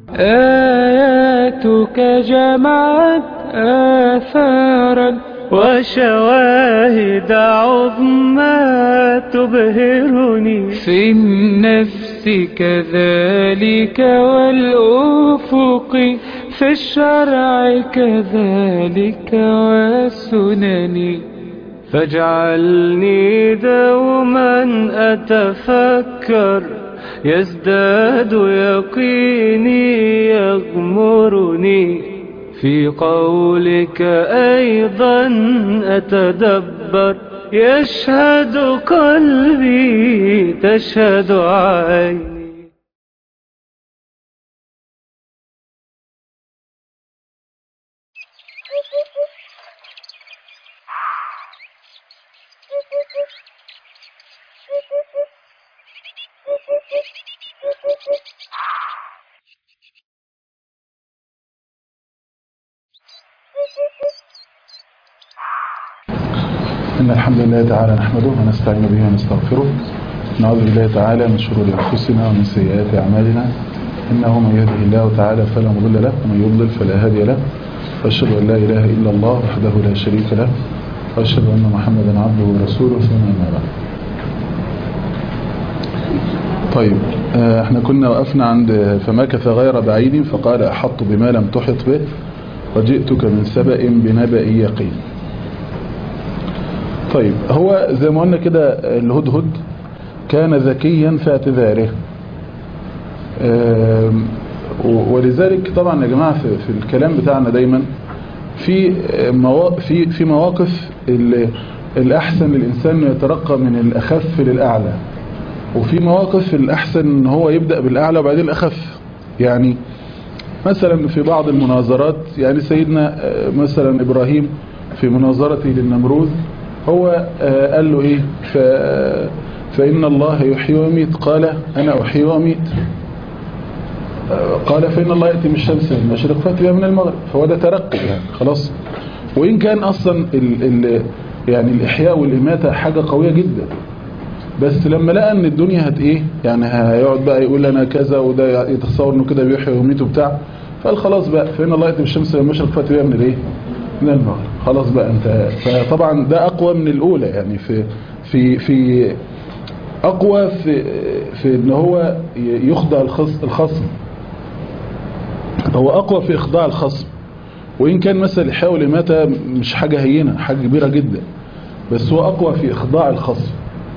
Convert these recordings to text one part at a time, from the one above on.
آياتك جمعت آثارا وشواهد عظمى تبهرني في النفس كذلك والأفق في الشرع كذلك والسنن فاجعلني دوما أتفكر يزداد يقيني يغمرني في قولك أيضا أتدبر يشهد قلبي تشهد عيني إن الحمد لله تعالى نحمده ونستعين به ونستغفره نعوذ بالله تعالى من شرور أنفسنا ومن سيئات أعمالنا إنه من يهده الله تعالى فلا مضل له ومن يضلل فلا هادي له وأشهد أن لا إله إلا الله وحده لا شريك له وأشهد أن محمدا عبده ورسوله ثم أما بعد طيب آه، احنا كنا وقفنا عند فمكث غير بعيد فقال أحط بما لم تحط به وجئتك من سبأ بنبأ يقين طيب هو زي ما قلنا كده الهدهد كان ذكيا في اعتذاره آم، و- ولذلك طبعا يا جماعة في, في الكلام بتاعنا دايما في موا- في في مواقف ال- الأحسن للإنسان إنه يترقى من الأخف للأعلى وفي مواقف الأحسن إن هو يبدأ بالأعلى وبعدين الأخف يعني مثلا في بعض المناظرات يعني سيدنا آه، مثلا إبراهيم في مناظرته للنمروذ هو آه، قال له إيه ف فإن الله يحيي ويميت قال أنا أحيي وأميت آه، قال فإن الله يأتي من الشمس من المشرق فأتي بها من المغرب فهو ده ترقي يعني خلاص وإن كان أصلا ال ال يعني الإحياء والإماتة حاجة قوية جدا بس لما لقى ان الدنيا هت ايه يعني هيقعد بقى يقول انا كذا وده يتصور انه كده بيحيي ويميت وبتاع فقال خلاص بقى فإن الله يأتي بالشمس من المشرق فأتي بها من الايه من المغرب خلاص بقى انت فطبعا ده اقوى من الاولى يعني في في في اقوى في في ان هو يخضع الخص الخصم هو اقوى في اخضاع الخصم وان كان مثلا الإحياء والإماتة مش حاجة هينة حاجة كبيرة جدا بس هو اقوى في اخضاع الخصم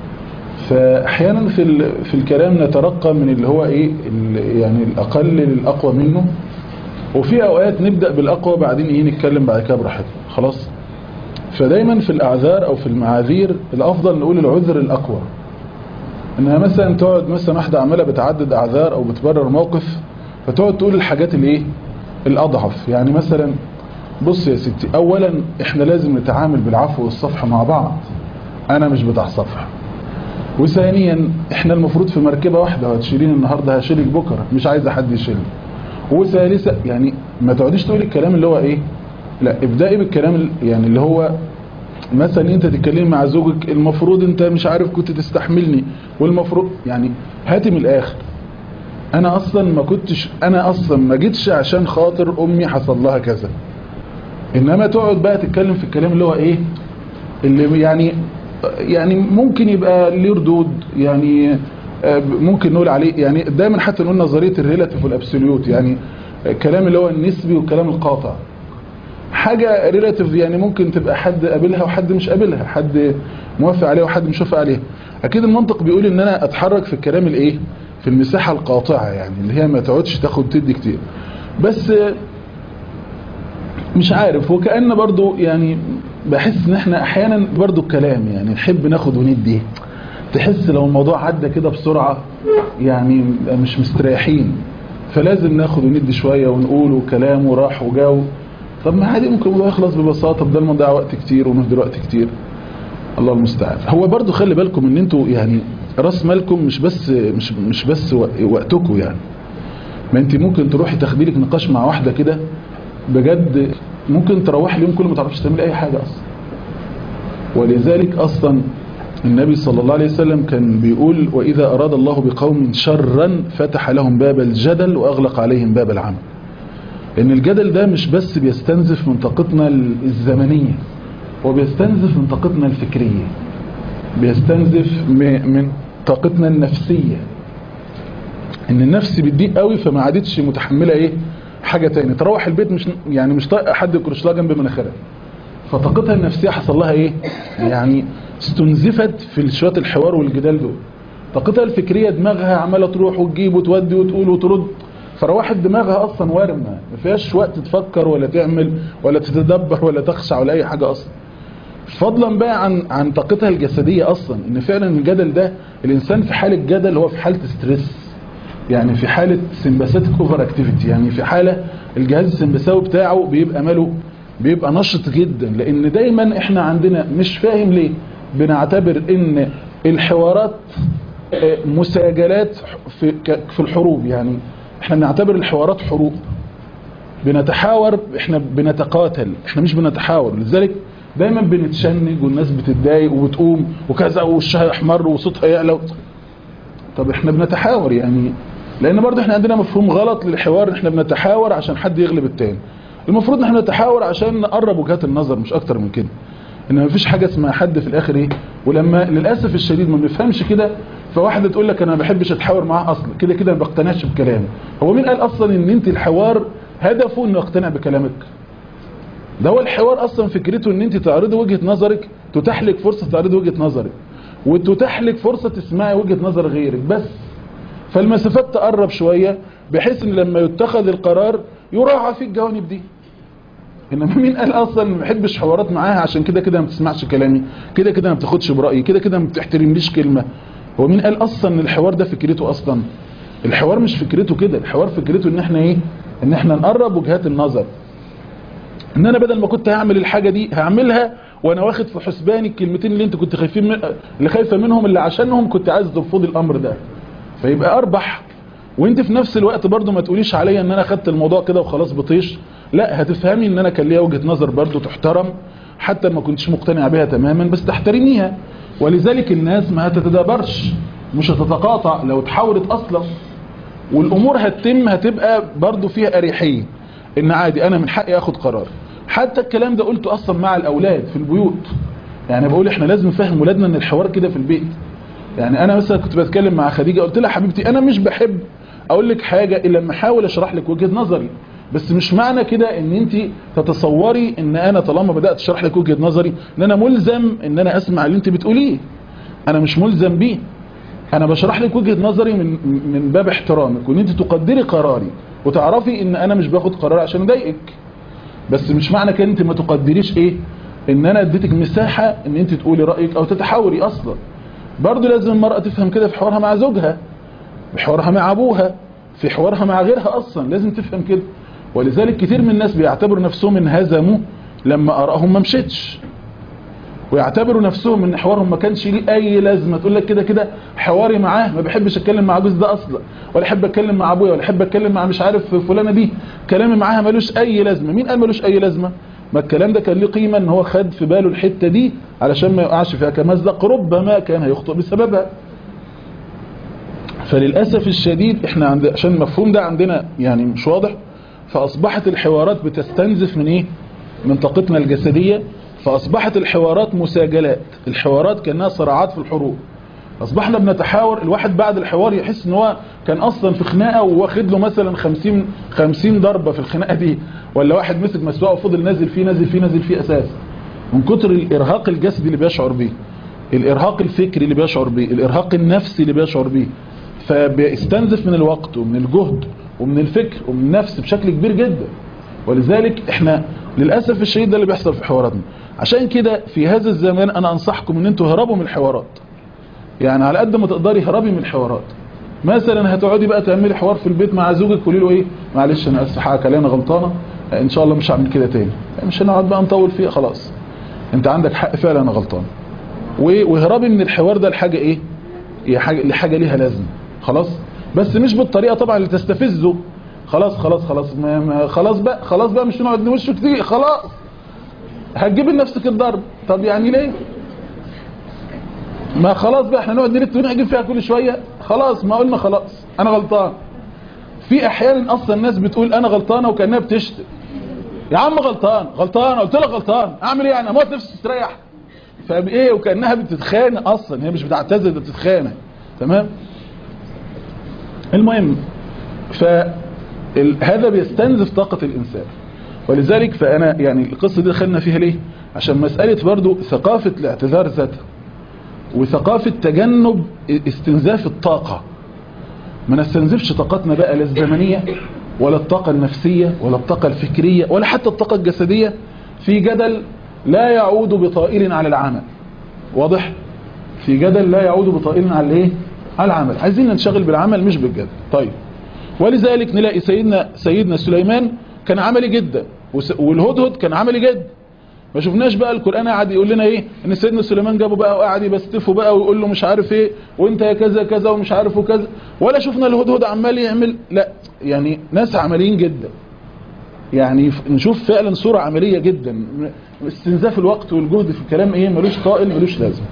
فاحيانا في ال- في الكلام نترقى من اللي هو ايه ال- يعني الاقل للاقوى منه وفي اوقات نبدا بالاقوى بعدين ايه نتكلم بعد كده براحتنا خلاص فدايما في الاعذار او في المعاذير الافضل نقول العذر الاقوى انها مثلا تقعد مثلا واحده عماله بتعدد اعذار او بتبرر موقف فتقعد تقول الحاجات الايه الاضعف يعني مثلا بص يا ستي اولا احنا لازم نتعامل بالعفو والصفح مع بعض انا مش بتاع صفح وثانيا احنا المفروض في مركبة واحدة وهتشيلين النهاردة هشيلك بكرة مش عايزة حد يشيلني وثالثا يعني ما تقعديش تقولي الكلام اللي هو ايه لا ابدأي بالكلام ال- يعني اللي هو مثلا انت تتكلمي مع زوجك المفروض انت مش عارف كنت تستحملني والمفروض يعني هاتي من الاخر انا اصلا ما كنتش انا اصلا ما جيتش عشان خاطر امي حصل لها كذا انما تقعد بقى تتكلم في الكلام اللي هو ايه اللي يعني يعني ممكن يبقى ليه ردود يعني آه، ممكن نقول عليه يعني دايما حتى نقول نظريه الريلاتيف والابسوليوت يعني الكلام اللي هو النسبي والكلام القاطع حاجه ريلاتيف يعني ممكن تبقى حد قابلها وحد مش قابلها حد موافق عليها وحد مش موافق عليها اكيد المنطق بيقول ان انا اتحرك في الكلام الايه في المساحه القاطعه يعني اللي هي ما تقعدش تاخد تدي كتير بس آه، مش عارف وكأن برضو يعني بحس ان احنا احيانا برضو الكلام يعني نحب ناخد وندي تحس لو الموضوع عدى كده بسرعة يعني مش مستريحين فلازم ناخد وندي شوية ونقول كلام وراح وجاو طب ما عادي ممكن الموضوع يخلص ببساطة بدل ما نضيع وقت كتير ونهدر وقت كتير الله المستعان هو برضو خلي بالكم ان انتوا يعني راس مالكم مش بس مش مش بس وقتكم يعني ما انت ممكن تروحي تاخدي لك نقاش مع واحده كده بجد ممكن تروح اليوم كله ما تعرفش تعملي اي حاجه اصلا ولذلك اصلا النبي صلى الله عليه وسلم كان بيقول وإذا أراد الله بقوم شرا فتح لهم باب الجدل وأغلق عليهم باب العمل لأن الجدل ده مش بس بيستنزف من طاقتنا الزمنية هو بيستنزف من طاقتنا الفكرية بيستنزف من طاقتنا النفسية ان النفس بتضيق قوي فما عادتش متحملة ايه حاجة تاني تروح البيت مش يعني مش طايقه حد يكرش لها جنب مناخيرها فطاقتها النفسية حصل لها ايه يعني استنزفت في شوية الحوار والجدال دول طاقتها الفكرية دماغها عمالة تروح وتجيب وتودي وتقول وترد فروحت دماغها اصلا وارمة ما فيهاش وقت تفكر ولا تعمل ولا تتدبر ولا تخشع ولا اي حاجة اصلا فضلا بقى عن عن طاقتها الجسدية اصلا ان فعلا الجدل ده الانسان في حالة جدل هو في حالة ستريس يعني في حالة سمباثيك اوفر اكتيفيتي يعني في حالة الجهاز السمبثاوي بتاعه بيبقى ماله بيبقى نشط جدا لان دايما احنا عندنا مش فاهم ليه بنعتبر ان الحوارات مساجلات في في الحروب يعني احنا بنعتبر الحوارات حروب بنتحاور احنا بنتقاتل احنا مش بنتحاور لذلك دايما بنتشنج والناس بتتضايق وبتقوم وكذا وشها يحمر وصوتها يعلى طب احنا بنتحاور يعني لان برضه احنا عندنا مفهوم غلط للحوار احنا بنتحاور عشان حد يغلب التاني المفروض ان احنا نتحاور عشان نقرب وجهات النظر مش اكتر من كده ان مفيش حاجه اسمها حد في الاخر ايه ولما للاسف الشديد ما بنفهمش كده فواحده تقول لك انا ما بحبش اتحاور معاه اصلا كده كده ما بقتنعش بكلامه هو مين قال اصلا ان انت الحوار هدفه انه يقتنع بكلامك ده هو الحوار اصلا فكرته ان انت تعرضي وجهه نظرك تتاح لك فرصه تعرضي وجهه نظرك وتتاح لك فرصه تسمعي وجهه نظر غيرك بس فالمسافات تقرب شويه بحيث ان لما يتخذ القرار يراعى في الجوانب دي انما مين قال اصلا ما بحبش حوارات معاها عشان كده كده ما بتسمعش كلامي كده كده ما بتاخدش برايي كده كده ما بتحترمليش كلمه هو مين قال اصلا ان الحوار ده فكرته اصلا الحوار مش فكرته كده الحوار فكرته ان احنا ايه ان احنا نقرب وجهات النظر ان انا بدل ما كنت هعمل الحاجه دي هعملها وانا واخد في حسباني الكلمتين اللي انت كنت خايفين من... اللي خايفه منهم اللي عشانهم كنت عايز ترفضي الامر ده فيبقى اربح وانت في نفس الوقت برضو ما تقوليش عليا ان انا خدت الموضوع كده وخلاص بطيش لا هتفهمي ان انا كان ليا وجهه نظر برضو تحترم حتى ما كنتش مقتنع بها تماما بس تحترميها ولذلك الناس ما هتتدابرش مش هتتقاطع لو اتحاورت اصلا والامور هتتم هتبقى برضو فيها اريحيه ان عادي انا من حقي اخد قرار حتى الكلام ده قلته اصلا مع الاولاد في البيوت يعني بقول احنا لازم نفهم ولادنا ان الحوار كده في البيت يعني انا مثلا كنت بتكلم مع خديجه قلت لها حبيبتي انا مش بحب اقول لك حاجه الا لما احاول اشرح لك وجهه نظري بس مش معنى كده ان انت تتصوري ان انا طالما بدات اشرح لك وجهه نظري ان انا ملزم ان انا اسمع اللي انت بتقوليه انا مش ملزم بيه انا بشرح لك وجهه نظري من من باب احترامك وان انت تقدري قراري وتعرفي ان انا مش باخد قرار عشان اضايقك بس مش معنى كده انت ما تقدريش ايه ان انا اديتك مساحه ان انت تقولي رايك او تتحاوري اصلا برضه لازم المراه تفهم كده في حوارها مع زوجها في حوارها مع ابوها في حوارها مع غيرها اصلا لازم تفهم كده ولذلك كتير من الناس بيعتبروا نفسهم انهزموا لما ارائهم ما مشيتش ويعتبروا نفسهم ان حوارهم ما كانش ليه اي لازمه تقول لك كده كده حواري معاه ما بحبش اتكلم مع جوز ده اصلا ولا احب اتكلم مع ابويا ولا احب اتكلم مع مش عارف فلانه دي كلامي معاها ملوش اي لازمه مين قال ملوش اي لازمه ما الكلام ده كان ليه قيمه ان هو خد في باله الحته دي علشان ما يقعش فيها كمزق ربما كان هيخطئ بسببها فللاسف الشديد احنا عند عشان المفهوم ده عندنا يعني مش واضح فاصبحت الحوارات بتستنزف من ايه من طاقتنا الجسديه فأصبحت الحوارات مساجلات الحوارات كأنها صراعات في الحروب أصبحنا بنتحاور الواحد بعد الحوار يحس ان هو كان أصلا في خناقة وواخد له مثلا 50 50 ضربة في الخناقة دي ولا واحد مسك مسواقه وفضل نازل فيه نازل فيه نازل فيه أساس من كتر الإرهاق الجسدي اللي بيشعر بيه الإرهاق الفكري اللي بيشعر بيه الإرهاق النفسي اللي بيشعر بيه فبيستنزف من الوقت ومن الجهد ومن الفكر ومن النفس بشكل كبير جدا ولذلك احنا للأسف الشديد ده اللي بيحصل في حواراتنا عشان كده في هذا الزمان انا انصحكم ان انتوا هربوا من الحوارات يعني على قد ما تقدري هربي من الحوارات مثلا هتقعدي بقى تعملي حوار في البيت مع زوجك تقولي له ايه معلش انا اسف حقك عليا انا غلطانه ان شاء الله مش هعمل كده تاني مش هنقعد بقى نطول فيه خلاص انت عندك حق فعلا انا غلطان وهربي من الحوار ده لحاجه ايه حاجه لحاجه ليها لازمه خلاص بس مش بالطريقه طبعا اللي تستفزه خلاص خلاص خلاص ما ما خلاص بقى خلاص بقى مش هنقعد نوشه كتير خلاص هتجيب لنفسك الضرب طب يعني ليه ما خلاص بقى احنا نقعد نلت ونحجب فيها كل شويه خلاص ما قلنا خلاص انا غلطان في احيانا اصلا الناس بتقول انا غلطانه وكانها بتشتم يا عم غلطان غلطان قلت لك غلطان اعمل ايه يعني اموت نفسي تستريح فايه وكانها بتتخانق اصلا هي مش بتعتذر ده بتتخانق تمام المهم ف هذا بيستنزف طاقة الإنسان ولذلك فأنا يعني القصة دي دخلنا فيها ليه عشان مسألة برضو ثقافة الاعتذار ذاتها وثقافة تجنب استنزاف الطاقة ما نستنزفش طاقتنا بقى لا الزمنية ولا الطاقة النفسية ولا الطاقة الفكرية ولا حتى الطاقة الجسدية في جدل لا يعود بطائل على العمل واضح في جدل لا يعود بطائل على الايه على العمل عايزين ننشغل بالعمل مش بالجدل طيب ولذلك نلاقي سيدنا سيدنا سليمان كان عملي جدا والهدهد كان عملي جدا ما شفناش بقى القرآن قاعد يقول لنا ايه ان سيدنا سليمان جابه بقى وقاعد يبستفه بقى ويقول له مش عارف ايه وانت يا كذا كذا ومش عارف وكذا ولا شفنا الهدهد عمال يعمل لا يعني ناس عمليين جدا يعني نشوف فعلا صورة عملية جدا استنزاف الوقت والجهد في الكلام ايه ملوش طائل ملوش لازم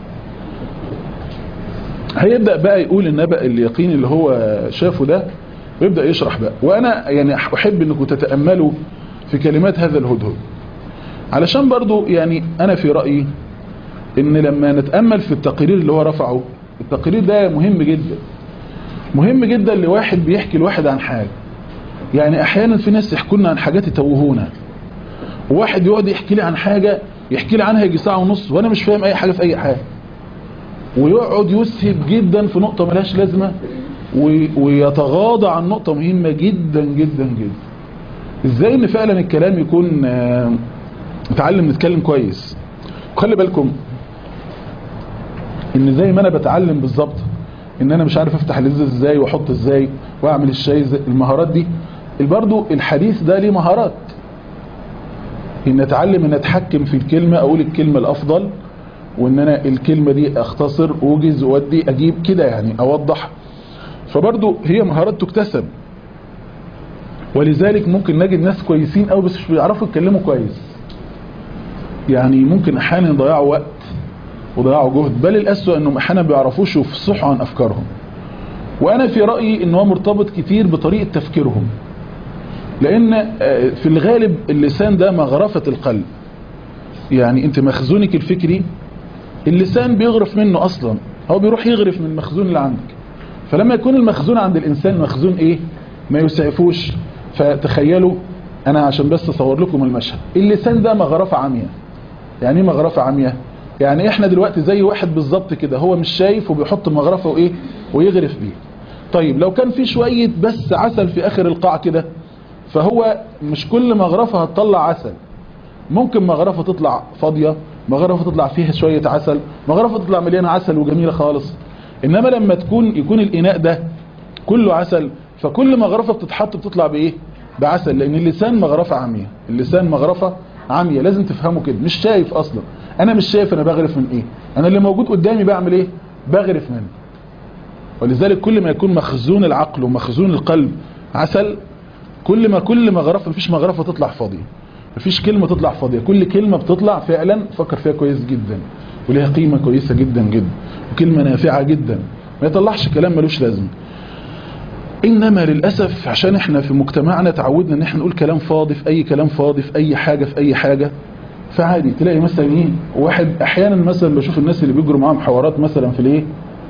هيبدأ بقى يقول النبأ اليقين اللي هو شافه ده ويبدأ يشرح بقى وأنا يعني أحب أنكم تتأملوا في كلمات هذا الهدهد علشان برضو يعني أنا في رأيي أن لما نتأمل في التقرير اللي هو رفعه التقرير ده مهم جدا مهم جدا لواحد بيحكي لواحد عن حاجة يعني أحيانا في ناس يحكوا لنا عن حاجات يتوهونا وواحد يقعد يحكي لي عن حاجة يحكي لي عنها يجي ساعة ونص وأنا مش فاهم أي حاجة في أي حاجة ويقعد يسهب جدا في نقطة ملهاش لازمة ويتغاضى عن نقطة مهمة جدا جدا جدا ازاي ان فعلا الكلام يكون نتعلم نتكلم كويس وخلي بالكم ان زي ما انا بتعلم بالظبط ان انا مش عارف افتح الازاز ازاي واحط ازاي واعمل الشاي ازاي المهارات دي برضو الحديث ده ليه مهارات ان اتعلم ان اتحكم في الكلمة اقول الكلمة الافضل وان انا الكلمة دي اختصر اوجز وادي اجيب كده يعني اوضح فبرضو هي مهارات تكتسب ولذلك ممكن نجد ناس كويسين قوي بس مش بيعرفوا يتكلموا كويس يعني ممكن احيانا يضيعوا وقت وضيعوا جهد بل الاسوأ انهم احيانا بيعرفوش يفصحوا عن افكارهم وانا في رأيي ان هو مرتبط كتير بطريقة تفكيرهم لان في الغالب اللسان ده مغرفة القلب يعني انت مخزونك الفكري اللسان بيغرف منه اصلا هو بيروح يغرف من المخزون اللي عندك فلما يكون المخزون عند الانسان مخزون ايه ما يسعفوش فتخيلوا انا عشان بس اصور لكم المشهد اللسان ده مغرفة عمياء يعني ايه مغرفة عمياء يعني احنا دلوقتي زي واحد بالظبط كده هو مش شايف وبيحط مغرفة وايه ويغرف بيه طيب لو كان في شوية بس عسل في اخر القاع كده فهو مش كل مغرفة هتطلع عسل ممكن مغرفة تطلع فاضية مغرفة تطلع فيها شوية عسل مغرفة تطلع مليانة عسل وجميلة خالص انما لما تكون يكون الاناء ده كله عسل فكل مغرفة بتتحط بتطلع بايه بعسل لان اللسان مغرفة عمية اللسان مغرفة عمية لازم تفهموا كده مش شايف اصلا انا مش شايف انا بغرف من ايه انا اللي موجود قدامي بعمل ايه بغرف منه ولذلك كل ما يكون مخزون العقل ومخزون القلب عسل كل ما كل مغرفة مفيش مغرفة تطلع فاضية مفيش كلمة تطلع فاضية كل كلمة بتطلع فعلا فكر فيها كويس جدا وليها قيمة كويسة جدا جدا وكلمة نافعة جدا ما يطلعش كلام ملوش لازمه انما للأسف عشان احنا في مجتمعنا تعودنا ان احنا نقول كلام فاضي في اي كلام فاضي في اي حاجة في اي حاجة فعادي تلاقي مثلا ايه واحد احيانا مثلا بشوف الناس اللي بيجروا معاهم حوارات مثلا في الايه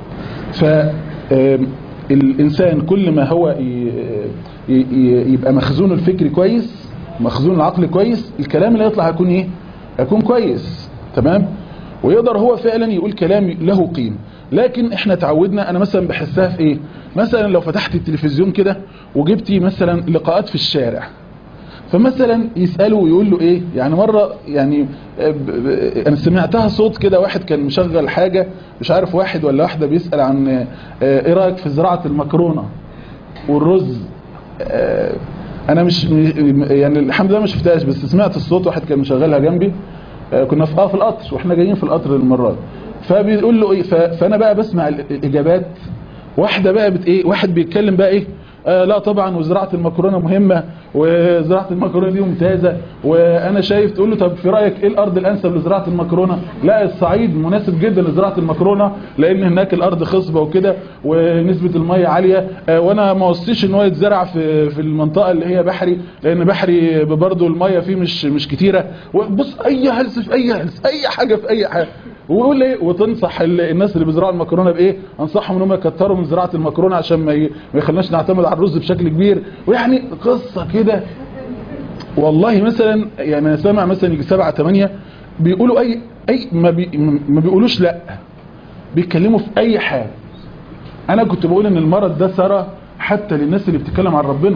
فالانسان كل ما هو يبقى مخزون الفكر كويس مخزون العقل كويس الكلام اللي هيطلع هيكون ايه هيكون كويس تمام ويقدر هو فعلا يقول كلام له قيمه لكن احنا تعودنا انا مثلا بحسها في ايه مثلا لو فتحت التلفزيون كده وجبتي مثلا لقاءات في الشارع فمثلا يسأله ويقول له ايه يعني مرة يعني انا سمعتها صوت كده واحد كان مشغل حاجة مش عارف واحد ولا واحدة بيسأل عن ايه رأيك في زراعة المكرونة والرز انا مش يعني الحمد لله ما شفتهاش بس سمعت الصوت واحد كان مشغلها جنبي كنا في في القطر واحنا جايين في القطر المرات فبيقول له ايه فانا بقى بسمع الاجابات واحده بقى بت ايه واحد بيتكلم بقى ايه آه لا طبعا وزراعة المكرونة مهمة وزراعة المكرونة دي ممتازة وانا شايف تقول له طب في رأيك ايه الارض الانسب لزراعة المكرونة لا الصعيد مناسب جدا لزراعة المكرونة لان هناك الارض خصبة وكده ونسبة المية عالية آه وانا ما وصيش ان هو يتزرع في في المنطقة اللي هي بحري لان بحري برضه المية فيه مش مش كتيرة وبص اي هلس في اي هلس اي حاجة في اي حاجة ويقول ايه وتنصح ال- الناس اللي بيزرعوا المكرونه بايه انصحهم ان هم يكتروا من زراعه المكرونه عشان ما ي- ما يخلناش نعتمد على الرز بشكل كبير ويعني قصه كده والله مثلا يعني انا سامع مثلا يجي سبعة ثمانية بيقولوا اي اي ما, بي ما بيقولوش لا بيتكلموا في اي حاجه انا كنت بقول ان المرض ده سرى حتى للناس اللي بتتكلم عن ربنا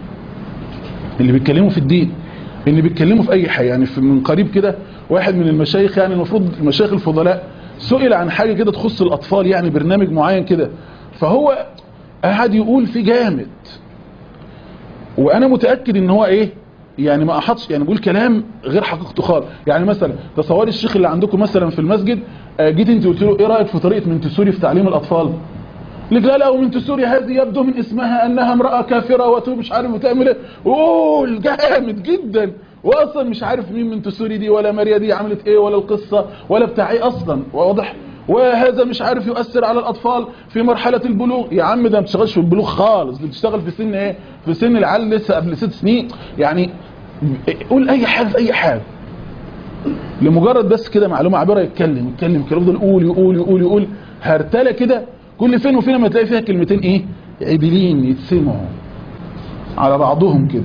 اللي بيتكلموا في الدين اللي بيتكلموا في اي حاجه يعني في من قريب كده واحد من المشايخ يعني المفروض المشايخ الفضلاء سئل عن حاجه كده تخص الاطفال يعني برنامج معين كده فهو قعد يقول في جامد وانا متاكد ان هو ايه يعني ما احطش يعني بقول كلام غير حقيقته خالص يعني مثلا تصوري الشيخ اللي عندكم مثلا في المسجد آه، جيت انت قلت له ايه رايك في طريقه منتسوري في تعليم الاطفال لك لا لا ومنتسوري هذه يبدو من اسمها انها امراه كافره ومش عارف بتعمل ايه قول جامد جدا واصلا مش عارف مين منتسوري دي ولا ماريا دي عملت ايه ولا القصه ولا بتاع ايه اصلا واضح وهذا مش عارف يؤثر على الاطفال في مرحله البلوغ يا عم ده ما بتشتغلش في البلوغ خالص دي بتشتغل في سن ايه في سن العيال لسه قبل ست سنين يعني قول اي حاجه في اي حاجه لمجرد بس كده معلومه عابره يتكلم يتكلم كده يفضل يقول يقول يقول يقول هرتله كده كل فين وفين ما تلاقي فيها كلمتين ايه عدلين يتسمعوا على بعضهم كده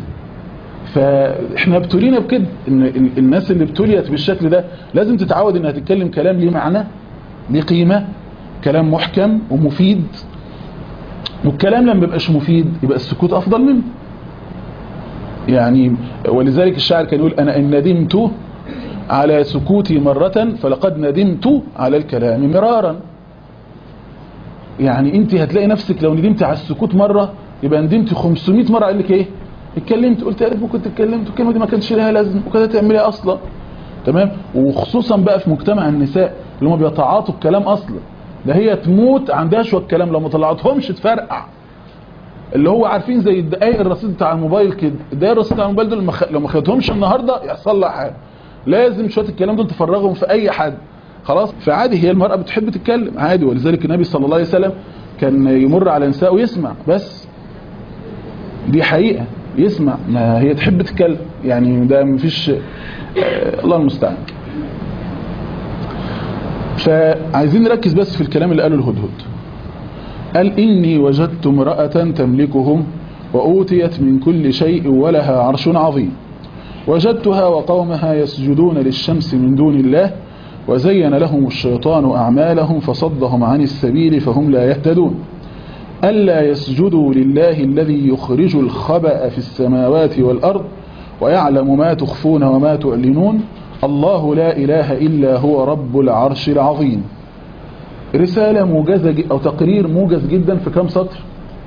فاحنا ابتلينا بكده ان ال- الناس اللي ابتليت بالشكل ده لازم تتعود انها تتكلم كلام ليه معنى ليه قيمه كلام محكم ومفيد والكلام لما بيبقاش مفيد يبقى السكوت افضل منه يعني ولذلك الشاعر كان يقول انا ان ندمت على سكوتي مرة فلقد ندمت على الكلام مرارا يعني انت هتلاقي نفسك لو ندمت على السكوت مرة يبقى ندمت 500 مرة قال لك ايه اتكلمت قلت يا ريت ما كنت اتكلمت والكلمة دي ما كانش لها لازمه وكده تعملها اصلا تمام وخصوصا بقى في مجتمع النساء اللي هم بيتعاطوا الكلام اصلا ده هي تموت عندها شويه كلام لو ما طلعتهمش تفرقع اللي هو عارفين زي الدقايق الرصيد بتاع الموبايل كده الدقايق الرصيد بتاع الموبايل دول لما خ- لو ما خدتهمش النهارده يحصل لها حاجه لازم شويه الكلام دول تفرغهم في اي حد خلاص فعادي هي المراه بتحب تتكلم عادي ولذلك النبي صلى الله عليه وسلم كان يمر على نساء ويسمع بس دي حقيقه يسمع ما هي تحب تتكلم يعني ده مفيش آه، الله المستعان فعايزين نركز بس في الكلام اللي قاله الهدهد قال إني وجدت امرأة تملكهم وأوتيت من كل شيء ولها عرش عظيم وجدتها وقومها يسجدون للشمس من دون الله وزين لهم الشيطان أعمالهم فصدهم عن السبيل فهم لا يهتدون ألا يسجدوا لله الذي يخرج الخبأ في السماوات والأرض ويعلم ما تخفون وما تعلنون الله لا إله إلا هو رب العرش العظيم رسالة موجزة ج- أو تقرير موجز جدا في كام سطر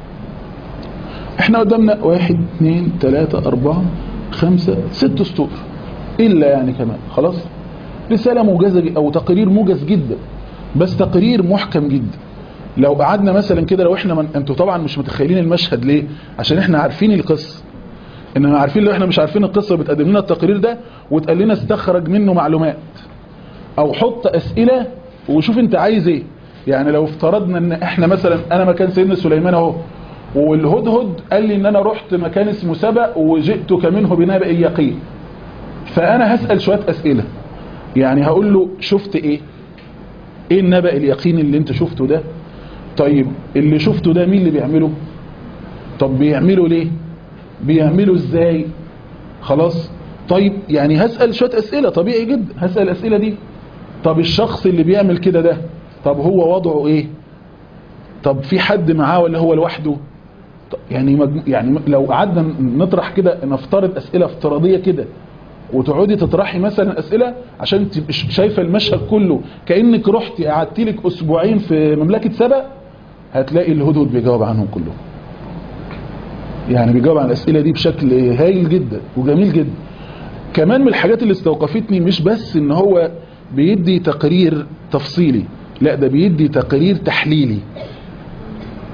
احنا قدامنا واحد اثنين ثلاثة أربعة خمسة ست سطور إلا يعني كمان خلاص رسالة موجزة ج- أو تقرير موجز جدا بس تقرير محكم جدا لو قعدنا مثلا كده لو احنا من... انتوا طبعا مش متخيلين المشهد ليه عشان احنا عارفين القصة انما عارفين لو احنا مش عارفين القصة بتقدم لنا التقرير ده وتقال لنا استخرج منه معلومات او حط اسئلة وشوف انت عايز ايه يعني لو افترضنا ان احنا مثلا انا مكان سيدنا سليمان اهو والهدهد قال لي ان انا رحت مكان اسمه سبأ وجئتك منه بنبأ يقين فانا هسأل شوية اسئلة يعني هقول له شفت ايه ايه النبأ اليقين اللي انت شفته ده طيب اللي شفته ده مين اللي بيعمله طب بيعمله ليه بيعمله ازاي خلاص طيب يعني هسأل شوية اسئلة طبيعي جدا هسأل الاسئلة دي طب الشخص اللي بيعمل كده ده طب هو وضعه ايه طب في حد معاه ولا هو لوحده طب يعني مجمو يعني لو قعدنا نطرح كده نفترض اسئله افتراضيه كده وتقعدي تطرحي مثلا اسئله عشان تبقي شايفه المشهد كله كانك رحتي قعدتي لك اسبوعين في مملكه سبأ هتلاقي الهدهد بيجاوب عنهم كلهم يعني بيجاوب عن الاسئله دي بشكل هايل جدا وجميل جدا كمان من الحاجات اللي استوقفتني مش بس ان هو بيدي تقرير تفصيلي لا ده بيدي تقرير تحليلي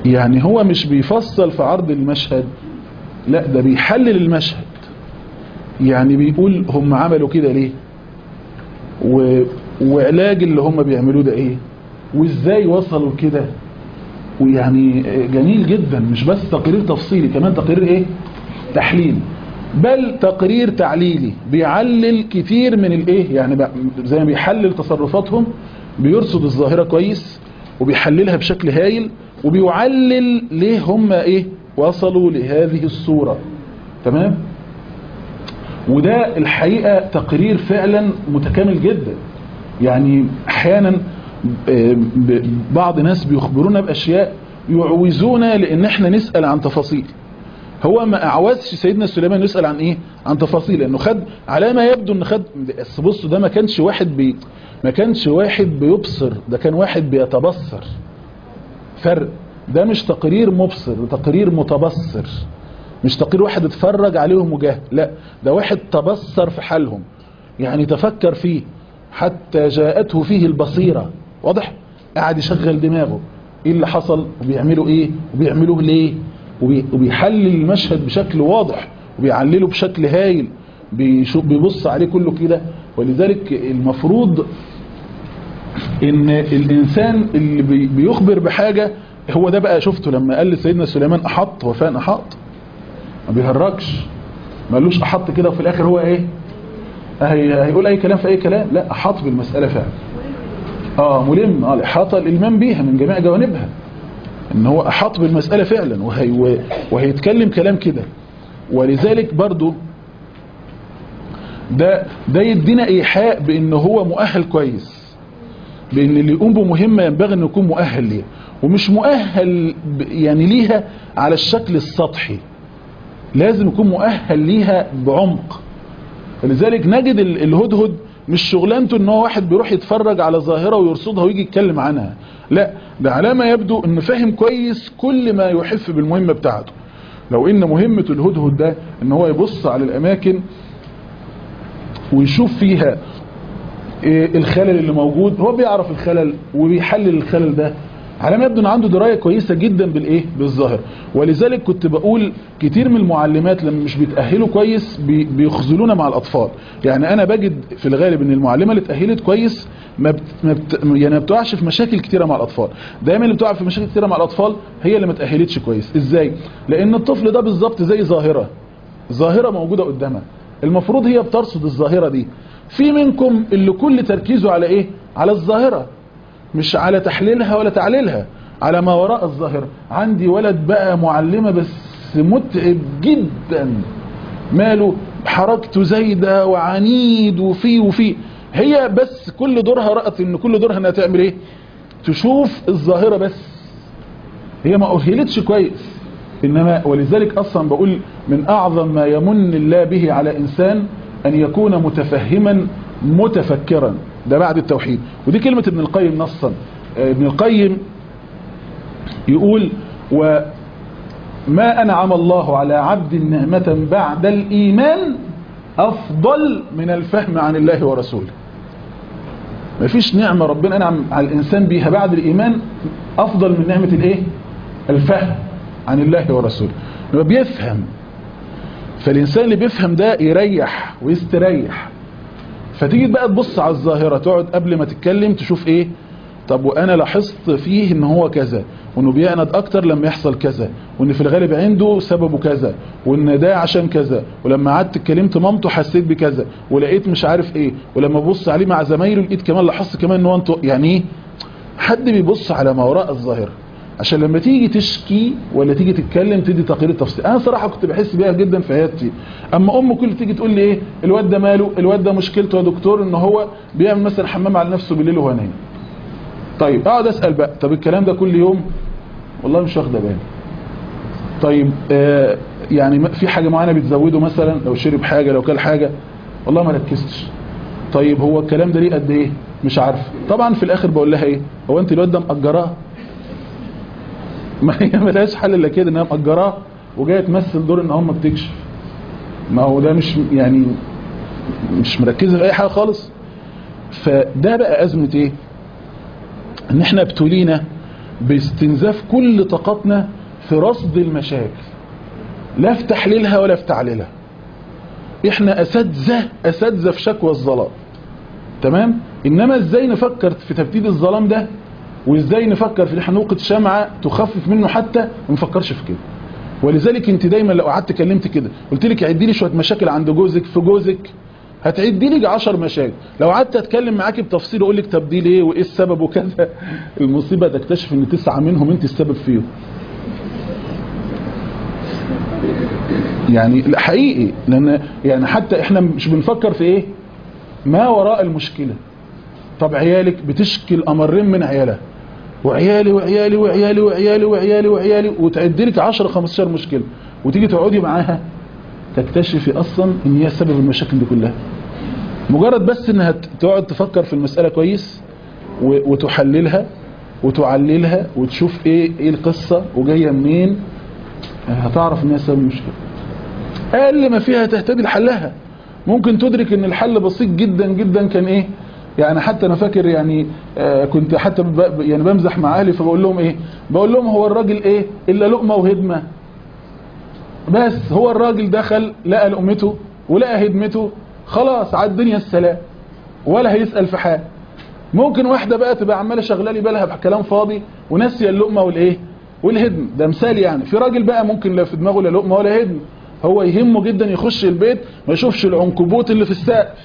يعني هو مش بيفصل في عرض المشهد لا ده بيحلل المشهد يعني بيقول هم عملوا كده ليه و... وعلاج اللي هم بيعملوه ده ايه وازاي وصلوا كده ويعني جميل جدا مش بس تقرير تفصيلي كمان تقرير ايه تحليل بل تقرير تعليلي بيعلل كتير من الايه يعني زي ما بيحلل تصرفاتهم بيرصد الظاهرة كويس وبيحللها بشكل هايل وبيعلل ليه هم ايه وصلوا لهذه الصورة تمام وده الحقيقة تقرير فعلا متكامل جدا يعني احيانا بعض ناس بيخبرونا باشياء يعوزونا لان احنا نسأل عن تفاصيل هو ما اعوزش سيدنا سليمان يسأل عن ايه عن تفاصيل لانه خد على ما يبدو ان خد بس بصوا ده ما كانش واحد بي ما كانش واحد بيبصر ده كان واحد بيتبصر فرق ده مش تقرير مبصر ده تقرير متبصر مش تقرير واحد اتفرج عليهم وجاه لا ده واحد تبصر في حالهم يعني تفكر فيه حتى جاءته فيه البصيرة واضح قاعد يشغل دماغه ايه اللي حصل وبيعملوا ايه وبيعملوه ليه وبيحلل المشهد بشكل واضح وبيعلله بشكل هايل بيبص عليه كله كده ولذلك المفروض ان الانسان اللي بيخبر بحاجة هو ده بقى شفته لما قال لسيدنا سليمان احط هو فعلا احط ما بيهرجش ما قالوش احط كده وفي الاخر هو ايه هيقول اي كلام في اي كلام لا احاط بالمسألة فعلا اه ملم اه الاحاطة الالمام بيها من جميع جوانبها ان هو احاط بالمسألة فعلا وهي وهيتكلم كلام كده ولذلك برضو ده ده يدينا ايحاء بان هو مؤهل كويس بان اللي يقوم بمهمة ينبغي انه يكون مؤهل ليها ومش مؤهل يعني ليها على الشكل السطحي لازم يكون مؤهل ليها بعمق فلذلك نجد الهدهد مش شغلانته ان هو واحد بيروح يتفرج على ظاهرة ويرصدها ويجي يتكلم عنها لا ده على ما يبدو انه فاهم كويس كل ما يحف بالمهمة بتاعته لو ان مهمة الهدهد ده ان هو يبص على الاماكن ويشوف فيها الخلل اللي موجود هو بيعرف الخلل وبيحلل الخلل ده على ما يبدو ان عنده درايه كويسه جدا بالايه بالظاهر ولذلك كنت بقول كتير من المعلمات لما مش بيتاهلوا كويس بيخذلونا مع الاطفال يعني انا بجد في الغالب ان المعلمه اللي اتاهلت كويس ما بت... ما بت... يعني ما بتقعش في مشاكل كتيره مع الاطفال دايما اللي بتقع في مشاكل كتيره مع الاطفال هي اللي ما اتاهلتش كويس ازاي لان الطفل ده بالظبط زي ظاهره ظاهره موجوده قدامها المفروض هي بترصد الظاهره دي في منكم اللي كل تركيزه على ايه على الظاهره مش على تحليلها ولا تعليلها على ما وراء الظاهرة عندي ولد بقى معلمة بس متعب جدا ماله حركته زايدة وعنيد وفي وفي هي بس كل دورها رأت ان كل دورها انها تعمل ايه تشوف الظاهرة بس هي ما أهلتش كويس إنما ولذلك أصلا بقول من أعظم ما يمن الله به على إنسان أن يكون متفهما متفكرا ده بعد التوحيد ودي كلمة ابن القيم نصا ابن القيم يقول وما أنعم الله على عبد نعمة بعد الإيمان أفضل من الفهم عن الله ورسوله ما فيش نعمة ربنا أنعم على الإنسان بيها بعد الإيمان أفضل من نعمة الإيه الفهم عن الله ورسوله لما بيفهم فالإنسان اللي بيفهم ده يريح ويستريح فتيجي بقى تبص على الظاهرة تقعد قبل ما تتكلم تشوف ايه طب وانا لاحظت فيه ان هو كذا وانه بيعند اكتر لما يحصل كذا وان في الغالب عنده سببه كذا وان ده عشان كذا ولما قعدت اتكلمت مامته حسيت بكذا ولقيت مش عارف ايه ولما ببص عليه مع زمايله لقيت كمان لاحظت كمان ان هو انتوا يعني ايه حد بيبص على ما وراء الظاهره عشان لما تيجي تشكي ولا تيجي تتكلم تدي تقرير تفصيل انا صراحه كنت بحس بيها جدا في حياتي اما ام كل تيجي تقول لي ايه الواد ده ماله الواد ده مشكلته يا دكتور ان هو بيعمل مثلا حمام على نفسه بالليل وهو نايم طيب اقعد اسال بقى طب الكلام ده كل يوم والله مش واخده بالي طيب آه يعني في حاجه معينه بتزوده مثلا لو شرب حاجه لو كل حاجه والله ما ركزتش طيب هو الكلام ده ليه قد ايه مش عارف طبعا في الاخر بقول لها ايه هو انت الواد ده مأجراه ما هي ملهاش حل الا كده انها مأجراه وجايه تمثل دور ان هم بتكشف ما هو ده مش يعني مش مركزه في اي حاجه خالص فده بقى ازمه ايه ان احنا ابتلينا باستنزاف كل طاقتنا في رصد المشاكل لا في تحليلها ولا في تعليلها احنا اساتذه اساتذه في شكوى الظلام تمام انما ازاي نفكر في تبديد الظلام ده وازاي نفكر في ان احنا نوقد شمعه تخفف منه حتى ما نفكرش في كده ولذلك انت دايما لو قعدت كلمت كده قلت لك عدي لي شويه مشاكل عند جوزك في جوزك هتعدي لي 10 مشاكل لو قعدت اتكلم معاكي بتفصيل اقول لك طب دي ليه وايه السبب وكذا المصيبه تكتشف ان تسعه منهم انت السبب فيهم يعني لا حقيقي لان يعني حتى احنا مش بنفكر في ايه ما وراء المشكله طب عيالك بتشكي الامرين من عيالها وعيالي وعيالي وعيالي وعيالي وعيالي وعيالي وتعد لك 10 15 مشكله وتيجي تقعدي معاها تكتشفي اصلا ان هي سبب المشاكل دي كلها مجرد بس انها تقعد تفكر في المساله كويس وتحللها وتعللها وتشوف ايه ايه القصه وجايه منين هتعرف ان هي سبب المشكله اقل ما فيها تهتدي لحلها ممكن تدرك ان الحل بسيط جدا جدا كان ايه يعني حتى انا فاكر يعني آه كنت حتى يعني بمزح مع اهلي فبقول لهم ايه بقول لهم هو الراجل ايه الا لقمه وهدمه بس هو الراجل دخل لقى لقمته ولقى هدمته خلاص على الدنيا السلام ولا هيسال في حاجه ممكن واحده بقى تبقى عماله شغاله لي بالها بكلام فاضي وناسيه اللقمه والايه والهدم ده مثال يعني في راجل بقى ممكن لا في دماغه لا لقمه ولا هدم هو يهمه جدا يخش البيت ما يشوفش العنكبوت اللي في السقف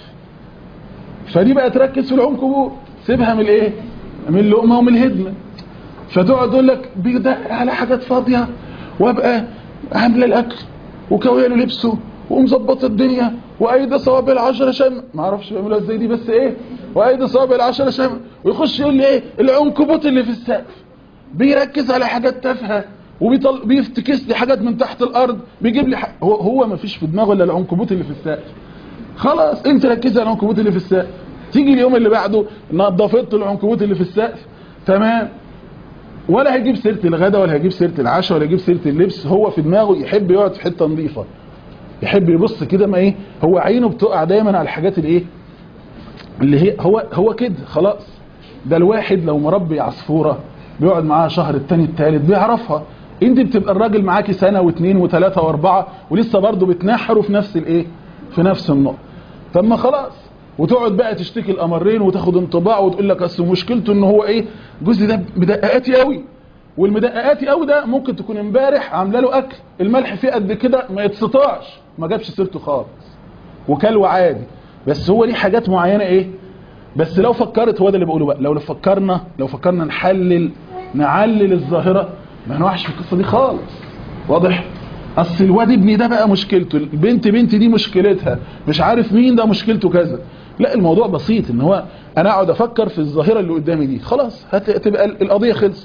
فدي بقى تركز في العنكبوت سيبها من الايه من اللقمه ومن الهدمه فتقعد تقول لك بيدق على حاجات فاضيه وابقى عامله الاكل وكويه له لبسه ومظبطه الدنيا وايدي صوابع العشره شم ما اعرفش بيعملوها ازاي دي بس ايه وايدي صوابع العشره شم ويخش يقول لي ايه العنكبوت اللي في السقف بيركز على حاجات تافهه وبيطل بيفتكس لي حاجات من تحت الارض بيجيب لي ح... هو هو ما فيش في دماغه الا العنكبوت اللي في السقف خلاص انت ركز على العنكبوت اللي في السقف تيجي اليوم اللي بعده نظفت العنكبوت اللي في السقف تمام ولا هيجيب سيره الغداء ولا هيجيب سيره العشاء ولا هيجيب سيره اللبس هو في دماغه يحب يقعد في حته نظيفه يحب يبص كده ما ايه هو عينه بتقع دايما على الحاجات الايه اللي هي هو هو كده خلاص ده الواحد لو مربي عصفوره بيقعد معاها شهر التاني التالت بيعرفها انت بتبقى الراجل معاكي سنه واثنين وثلاثه واربعه ولسه برضه بتنحروا في نفس الايه في نفس النقطه طب ما خلاص وتقعد بقى تشتكي الامرين وتاخد انطباع وتقول لك اصل مشكلته ان هو ايه جوزي ده مدققاتي قوي والمدققاتي قوي ده ممكن تكون امبارح عامله له اكل الملح فيه قد كده ما يتسطعش ما جابش سيرته خالص وكلوه عادي بس هو ليه حاجات معينه ايه بس لو فكرت هو ده اللي بقوله بقى لو فكرنا لو فكرنا نحلل نعلل الظاهره ما نوحش في القصه دي خالص واضح اصل الواد ابني ده بقى مشكلته البنت بنتي دي مشكلتها مش عارف مين ده مشكلته كذا لا الموضوع بسيط ان هو انا اقعد افكر في الظاهره اللي قدامي دي خلاص هتبقى القضيه خلص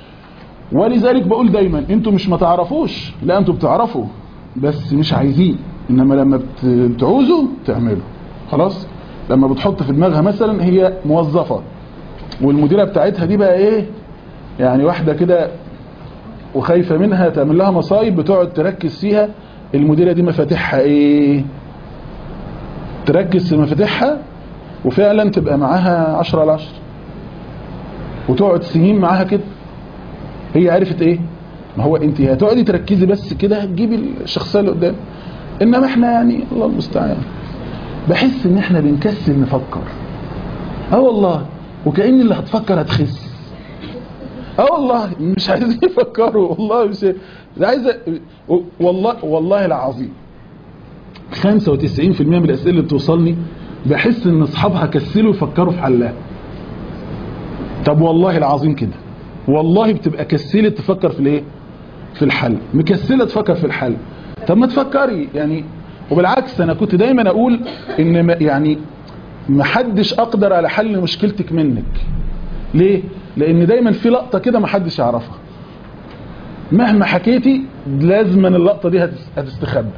ولذلك بقول دايما انتوا مش ما تعرفوش لا انتوا بتعرفوا بس مش عايزين انما لما بتعوزوا تعملوا خلاص لما بتحط في دماغها مثلا هي موظفه والمديره بتاعتها دي بقى ايه يعني واحده كده وخايفه منها تعمل لها مصايب بتقعد تركز فيها المديره دي مفاتيحها ايه تركز في مفاتيحها وفعلا تبقى معاها 10 على 10 وتقعد سنين معاها كده هي عرفت ايه ما هو انت هتقعدي تركزي بس كده هتجيبي الشخصيه اللي قدام انما احنا يعني الله المستعان بحس ان احنا بنكسل نفكر اه والله وكأن اللي هتفكر هتخس اه والله مش عايزين يفكروا والله مش عايز والله والله العظيم 95% من الاسئله اللي بتوصلني بحس ان اصحابها كسلوا يفكروا في حلها طب والله العظيم كده والله بتبقى كسلت تفكر في الايه في الحل مكسله تفكر في الحل طب ما تفكري يعني وبالعكس انا كنت دايما اقول ان ما يعني ما حدش اقدر على حل مشكلتك منك ليه لان دايما في لقطه كده ما حدش يعرفها مهما حكيتي لازما اللقطه دي هتستخبى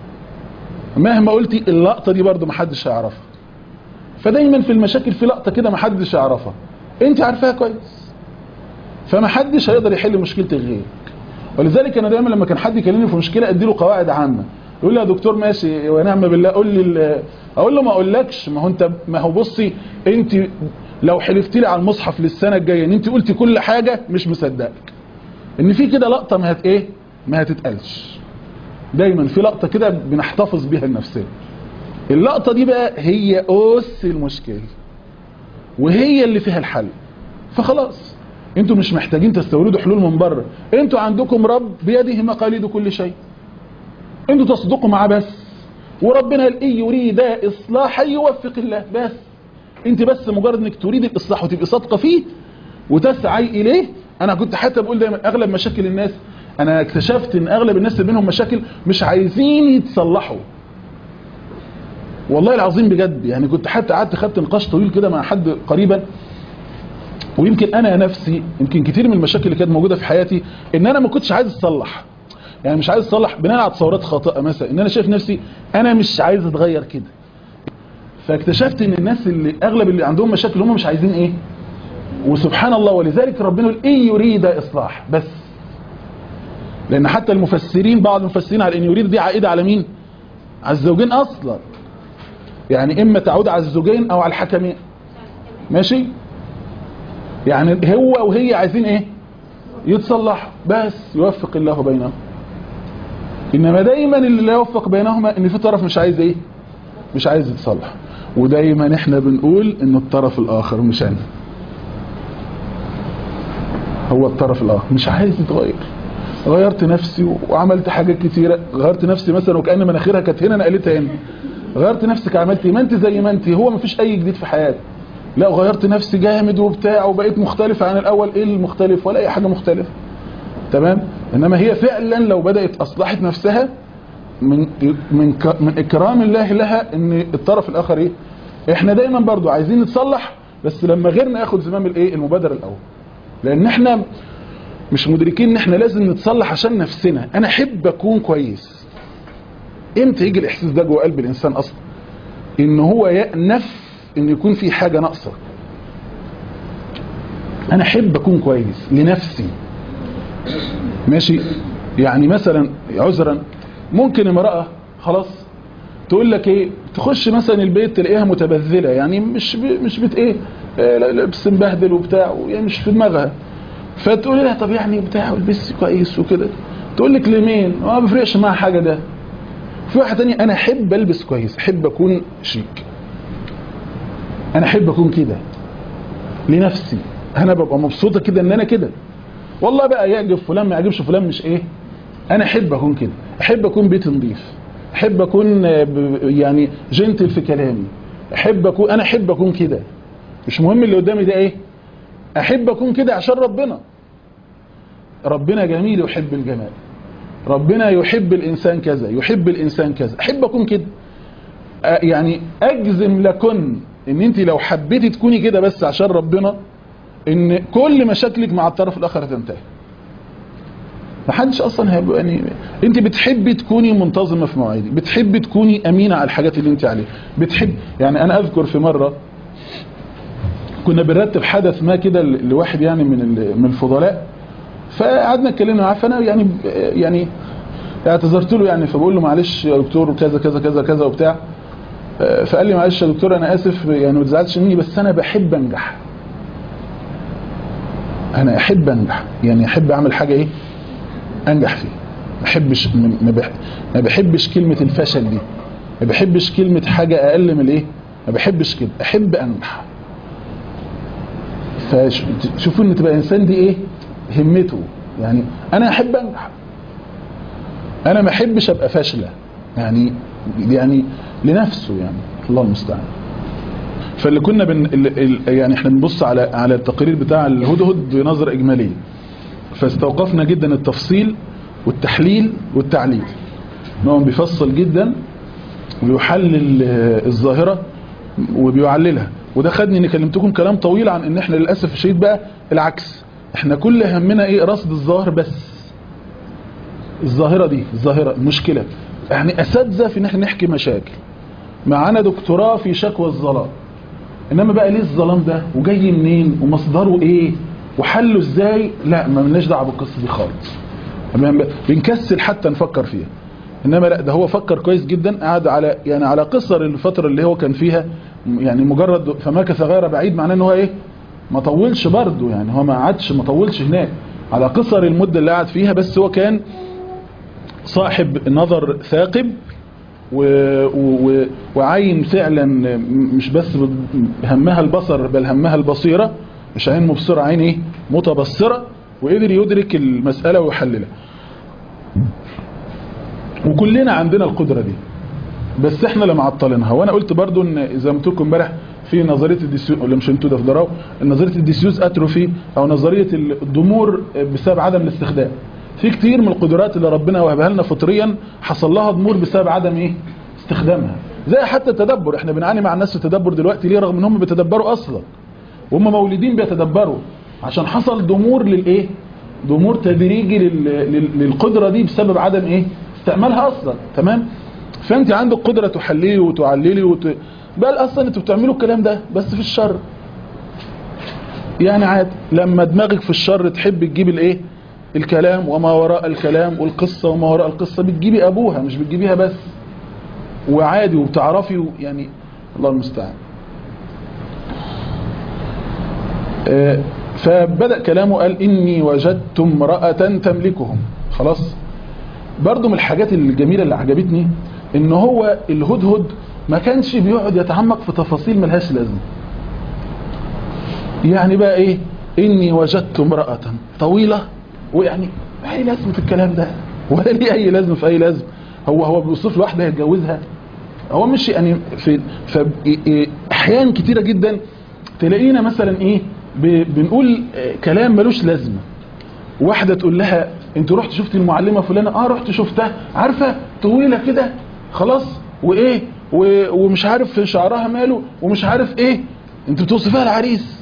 مهما قلتي اللقطه دي برضو ما حدش هيعرفها فدايما في المشاكل في لقطه كده ما حدش يعرفها انت عارفاها كويس فما حدش هيقدر يحل مشكلتك غيرك ولذلك انا دايما لما كان حد يكلمني في مشكله ادي له قواعد عامه يقول لي يا دكتور ماشي ونعم بالله قول لي اقول له ما اقولكش ما هو انت ما هو بصي انت لو حلفت لي على المصحف للسنه الجايه ان انت قلتي كل حاجه مش مصدقك ان في كده لقطه ما هت ايه ما هتتقالش دايما في لقطه كده بنحتفظ بيها لنفسنا اللقطه دي بقى هي اس المشكله وهي اللي فيها الحل فخلاص انتوا مش محتاجين تستوردوا حلول من بره انتوا عندكم رب بيده مقاليد كل شيء انتوا تصدقوا معاه بس وربنا قال ان يريد اصلاحا يوفق الله بس انت بس مجرد انك تريد الاصلاح وتبقي صادقه فيه وتسعي اليه انا كنت حتى بقول دايما اغلب مشاكل الناس انا اكتشفت ان اغلب الناس اللي بينهم مشاكل مش عايزين يتصلحوا والله العظيم بجد يعني كنت حتى قعدت خدت نقاش طويل كده مع حد قريبا ويمكن انا نفسي يمكن كتير من المشاكل اللي كانت موجوده في حياتي ان انا ما كنتش عايز اتصلح يعني مش عايز اتصلح بناء على تصورات خاطئه مثلا ان انا شايف نفسي انا مش عايز اتغير كده فاكتشفت ان الناس اللي اغلب اللي عندهم مشاكل هم مش عايزين ايه وسبحان الله ولذلك ربنا يقول ان يريد اصلاح بس لان حتى المفسرين بعض المفسرين على ان يريد دي عائده على مين على الزوجين اصلا يعني اما تعود على الزوجين او على الحكمين ماشي يعني هو وهي عايزين ايه يتصلح بس يوفق الله بينهم انما دايما اللي لا يوفق بينهما ان في طرف مش عايز ايه مش عايز يتصلح ودايما احنا بنقول ان الطرف الاخر مش انا هو الطرف الاخر مش عايز يتغير غيرت نفسي وعملت حاجات كتيره غيرت نفسي مثلا وكان مناخيرها كانت هنا نقلتها هنا غيرت نفسك عملت ما انت زي ما انت هو ما فيش اي جديد في حياتك لا غيرت نفسي جامد وبتاع وبقيت مختلف عن الاول ايه المختلف ولا اي حاجه مختلفه تمام انما هي فعلا لو بدات اصلحت نفسها من من من اكرام الله لها ان الطرف الاخر ايه احنا دايما برضو عايزين نتصلح بس لما غيرنا ياخد زمام الايه المبادره الاول لان احنا مش مدركين ان احنا لازم نتصلح عشان نفسنا انا احب اكون كويس امتى يجي الاحساس ده جوه قلب الانسان اصلا ان هو يأنف ان يكون في حاجة ناقصة انا احب اكون كويس لنفسي ماشي يعني مثلا عذرا ممكن امرأة خلاص تقول لك ايه تخش مثلا البيت تلاقيها متبذلة يعني مش ب... مش بت ايه لبس مبهدل وبتاع يعني مش في دماغها فتقول لها طب يعني بتاع البس كويس وكده تقول لك لمين ما بيفرقش معاها حاجة ده في واحد تاني انا احب البس كويس احب اكون شيك انا احب اكون كده لنفسي انا ببقى مبسوطة كده ان انا كده والله بقى يعجب فلان ما يعجبش فلان مش ايه انا احب اكون كده احب اكون بيتي نظيف احب اكون يعني جنتل في كلامي احب اكون انا احب اكون كده مش مهم اللي قدامي ده ايه احب اكون كده عشان ربنا ربنا جميل يحب الجمال ربنا يحب الانسان كذا يحب الانسان كذا احب اكون كده يعني اجزم لكن ان انت لو حبيتي تكوني كده بس عشان ربنا ان كل مشاكلك مع الطرف الاخر هتنتهي محدش اصلا هيبقى يعني انت بتحبي تكوني منتظمه في مواعيدك بتحبي تكوني امينه على الحاجات اللي انت عليها بتحب يعني انا اذكر في مره كنا بنرتب حدث ما كده لواحد يعني من من الفضلاء فقعدنا اتكلمنا معاه فانا يعني يعني اعتذرت له يعني فبقول له معلش يا دكتور كذا كذا كذا كذا وبتاع فقال لي معلش يا دكتور انا اسف يعني ما تزعلش مني بس انا بحب انجح انا احب انجح يعني احب اعمل حاجه ايه انجح فيه ما بحبش ما بحبش كلمه الفشل دي ما بحبش كلمه حاجه اقل من الايه ما بحبش كده احب انجح فشوفوا ان تبقى انسان دي ايه همته يعني انا احب انجح انا ما احبش ابقى فاشله يعني يعني لنفسه يعني الله المستعان فاللي كنا بن يعني احنا بنبص على على التقرير بتاع الهدهد بنظره اجماليه فاستوقفنا جدا التفصيل والتحليل والتعليل انه بيفصل جدا ويحلل الظاهره وبيعللها وده خدني اني كلمتكم كلام طويل عن ان احنا للاسف الشديد بقى العكس احنا كل همنا ايه رصد الظاهر بس الظاهره دي الظاهره المشكله يعني اساتذه في ان احنا نحكي مشاكل معانا دكتوراه في شكوى الظلام انما بقى ليه الظلام ده وجاي منين ومصدره ايه وحله ازاي لا ما لناش دعوه بالقصه دي خالص بنكسل حتى نفكر فيها انما لا ده هو فكر كويس جدا قعد على يعني على قصر الفتره اللي هو كان فيها يعني مجرد فمكث غير بعيد معناه ان هو ايه ما طولش برضه يعني هو ما قعدش ما طولش هناك على قصر المده اللي قعد فيها بس هو كان صاحب نظر ثاقب و... و... وعين فعلا مش بس همها البصر بل همها البصيرة مش عين مبصرة عين ايه متبصرة وقدر يدرك المسألة ويحللها وكلنا عندنا القدرة دي بس احنا اللي معطلينها وانا قلت برضو ان زي ما قلت لكم امبارح في نظريه الديسيوز ولا مش انتوا ده في دراو نظريه الديسيوز اتروفي او نظريه الضمور بسبب عدم الاستخدام في كتير من القدرات اللي ربنا وهبها لنا فطريا حصل لها ضمور بسبب عدم ايه استخدامها زي حتى التدبر احنا بنعاني مع الناس في التدبر دلوقتي ليه رغم ان هم بيتدبروا اصلا وهم مولودين بيتدبروا عشان حصل ضمور للايه ضمور تدريجي لل... لل... للقدره دي بسبب عدم ايه استعمالها اصلا تمام فانت عندك قدره تحللي وتعللي وت... بل اصلا انتوا بتعملوا الكلام ده بس في الشر يعني عادي لما دماغك في الشر تحب تجيب الايه الكلام وما وراء الكلام والقصة وما وراء القصة بتجيبي أبوها مش بتجيبيها بس وعادي وبتعرفي يعني الله المستعان فبدأ كلامه قال إني وجدت امرأة تملكهم خلاص برضو من الحاجات الجميلة اللي عجبتني إن هو الهدهد ما كانش بيقعد يتعمق في تفاصيل ملهاش لازمة يعني بقى إيه إني وجدت امرأة طويلة ويعني اي لازمه الكلام ده ولا ليه اي لازمه في اي لازمه هو هو بيوصف له واحده يتجوزها هو مش يعني في احيان كتيره جدا تلاقينا مثلا ايه بنقول كلام ملوش لازمه واحده تقول لها انت رحت شفت المعلمه فلانه اه رحت شفتها عارفه طويله كده خلاص وايه ومش عارف شعرها ماله ومش عارف ايه انت بتوصفها العريس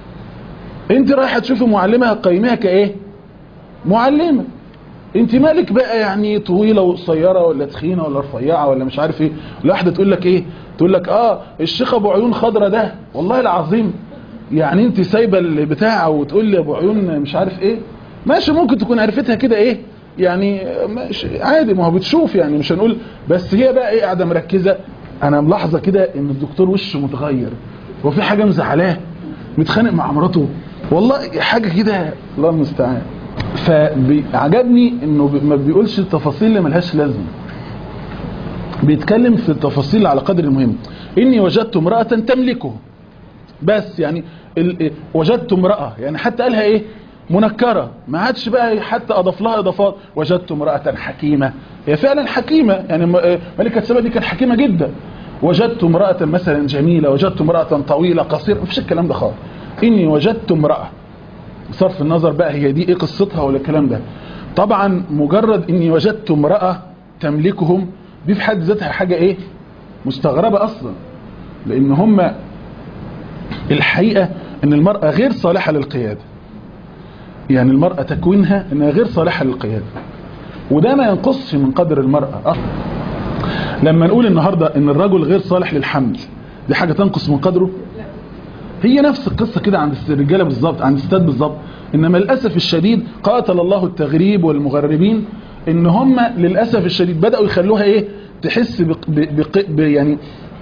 انت رايحه تشوفي معلمه هتقيميها كايه معلمة انت مالك بقى يعني طويلة وقصيرة ولا تخينة ولا رفيعة ولا مش عارف ايه واحدة تقول لك ايه تقول لك اه الشيخ ابو عيون خضرة ده والله العظيم يعني انت سايبة البتاع وتقول لي ابو عيون مش عارف ايه ماشي ممكن تكون عرفتها كده ايه يعني ماشي عادي ما هو بتشوف يعني مش هنقول بس هي بقى ايه قاعدة مركزة انا ملاحظة كده ان الدكتور وشه متغير هو في حاجة مزعلاه متخانق مع مراته والله حاجة كده الله المستعان فعجبني انه ما بيقولش التفاصيل اللي ملهاش لازمه بيتكلم في التفاصيل على قدر المهم اني وجدت امراه تملكه بس يعني وجدت امراه يعني حتى قالها ايه منكره ما عادش بقى حتى اضاف لها اضافات وجدت امراه حكيمه هي فعلا حكيمه يعني ملكه سبا دي كانت حكيمه جدا وجدت امراه مثلا جميله وجدت امراه طويله قصيره مفيش الكلام ده خالص اني وجدت امراه بصرف النظر بقى هي دي ايه قصتها ولا الكلام ده طبعا مجرد اني وجدت امرأة تملكهم دي في حد ذاتها حاجة ايه مستغربة اصلا لان هم الحقيقة ان المرأة غير صالحة للقيادة يعني المرأة تكوينها انها غير صالحة للقيادة وده ما ينقصش من قدر المرأة أصلا لما نقول النهاردة ان الرجل غير صالح للحمل دي حاجة تنقص من قدره هي نفس القصة كده عند الرجالة بالظبط عند الستات بالظبط انما للأسف الشديد قاتل الله التغريب والمغربين ان هم للأسف الشديد بدأوا يخلوها ايه تحس بق بق ب يعني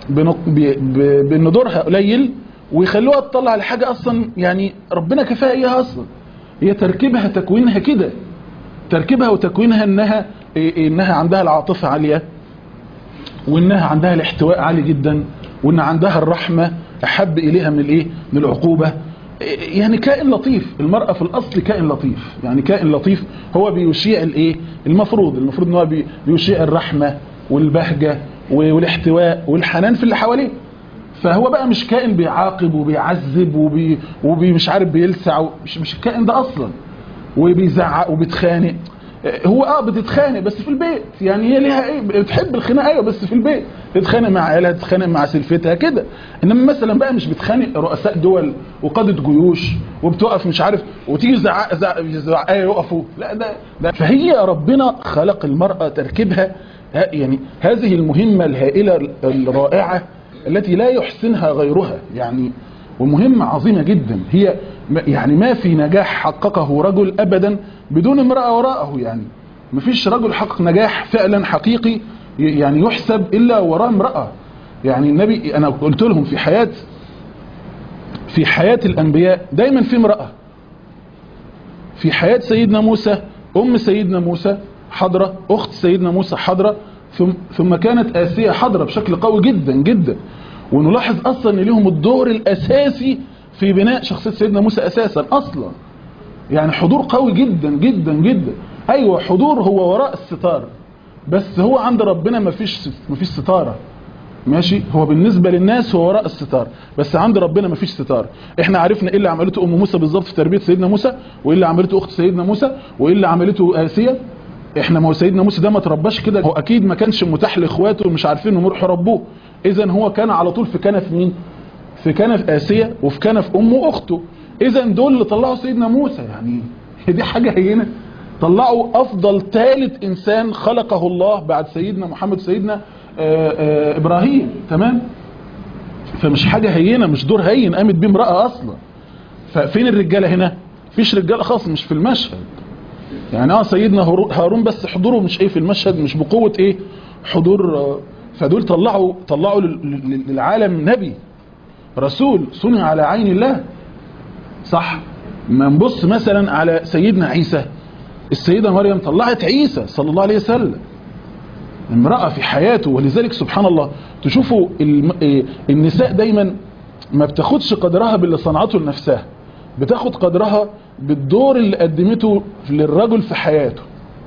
بان دورها قليل ويخلوها تطلع على حاجة اصلا يعني ربنا كفاها اياها اصلا هي تركيبها تكوينها كده تركيبها وتكوينها انها إيه انها عندها العاطفة عالية وانها عندها الاحتواء عالي جدا وان عندها الرحمة احب اليها من الايه من العقوبة يعني كائن لطيف المرأة في الاصل كائن لطيف يعني كائن لطيف هو بيشيع الايه المفروض المفروض ان هو بيشيع الرحمة والبهجة والاحتواء والحنان في اللي حواليه فهو بقى مش كائن بيعاقب وبيعذب وبي وبي مش عارف بيلسع مش مش الكائن ده اصلا وبيزعق وبيتخانق هو اه بتتخانق بس في البيت يعني هي ليها ايه بتحب الخناقه ايوه بس في البيت تتخانق مع عيالها تتخانق مع سلفتها كده انما مثلا بقى مش بتخانق رؤساء دول وقاده جيوش وبتقف مش عارف وتيجي زعق زعق يقفوا لا ده, ده فهي ربنا خلق المراه تركيبها يعني هذه المهمه الهائله الرائعه التي لا يحسنها غيرها يعني ومهمة عظيمة جدا هي يعني ما في نجاح حققه رجل أبدا بدون امرأة وراءه يعني مفيش رجل حقق نجاح فعلا حقيقي ي- يعني يحسب الا وراء امراه يعني النبي انا قلت لهم في حياه في حياه الانبياء دايما في امراه في حياه سيدنا موسى ام سيدنا موسى حضره اخت سيدنا موسى حضره ثم ثم كانت اسيه حضره بشكل قوي جدا جدا ونلاحظ اصلا ان لهم الدور الاساسي في بناء شخصيه سيدنا موسى اساسا اصلا يعني حضور قوي جدا جدا جدا ايوه حضور هو وراء الستار بس هو عند ربنا مفيش مفيش ستاره ماشي هو بالنسبه للناس هو وراء الستار بس عند ربنا مفيش ستار احنا عرفنا ايه اللي عملته ام موسى بالظبط في تربيه سيدنا موسى وايه اللي عملته اخت سيدنا موسى وايه اللي عملته اسيه احنا ما هو سيدنا موسى ده ما ترباش كده هو اكيد ما كانش متاح لاخواته مش عارفين انهم يروحوا يربوه اذا هو كان على طول في كنف مين في كنف اسيه وفي كنف امه واخته اذا دول اللي طلعوا سيدنا موسى يعني هي دي حاجه هينه طلعوا افضل ثالث انسان خلقه الله بعد سيدنا محمد سيدنا آآ آآ ابراهيم تمام فمش حاجه هينه مش دور هين قامت بيه امراه اصلا ففين الرجاله هنا مفيش رجاله خالص مش في المشهد يعني اه سيدنا هارو- هارون بس حضوره مش ايه في المشهد مش بقوه ايه حضور آه، فدول طلعوا طلعوا لل- لل- للعالم نبي رسول صنع على عين الله صح ما نبص مثلا على سيدنا عيسى السيدة مريم طلعت عيسى صلى الله عليه وسلم امرأة في حياته ولذلك سبحان الله تشوفوا الم... إيه، النساء دايما ما بتاخدش قدرها باللي صنعته لنفسها بتاخد قدرها بالدور اللي قدمته للرجل في حياته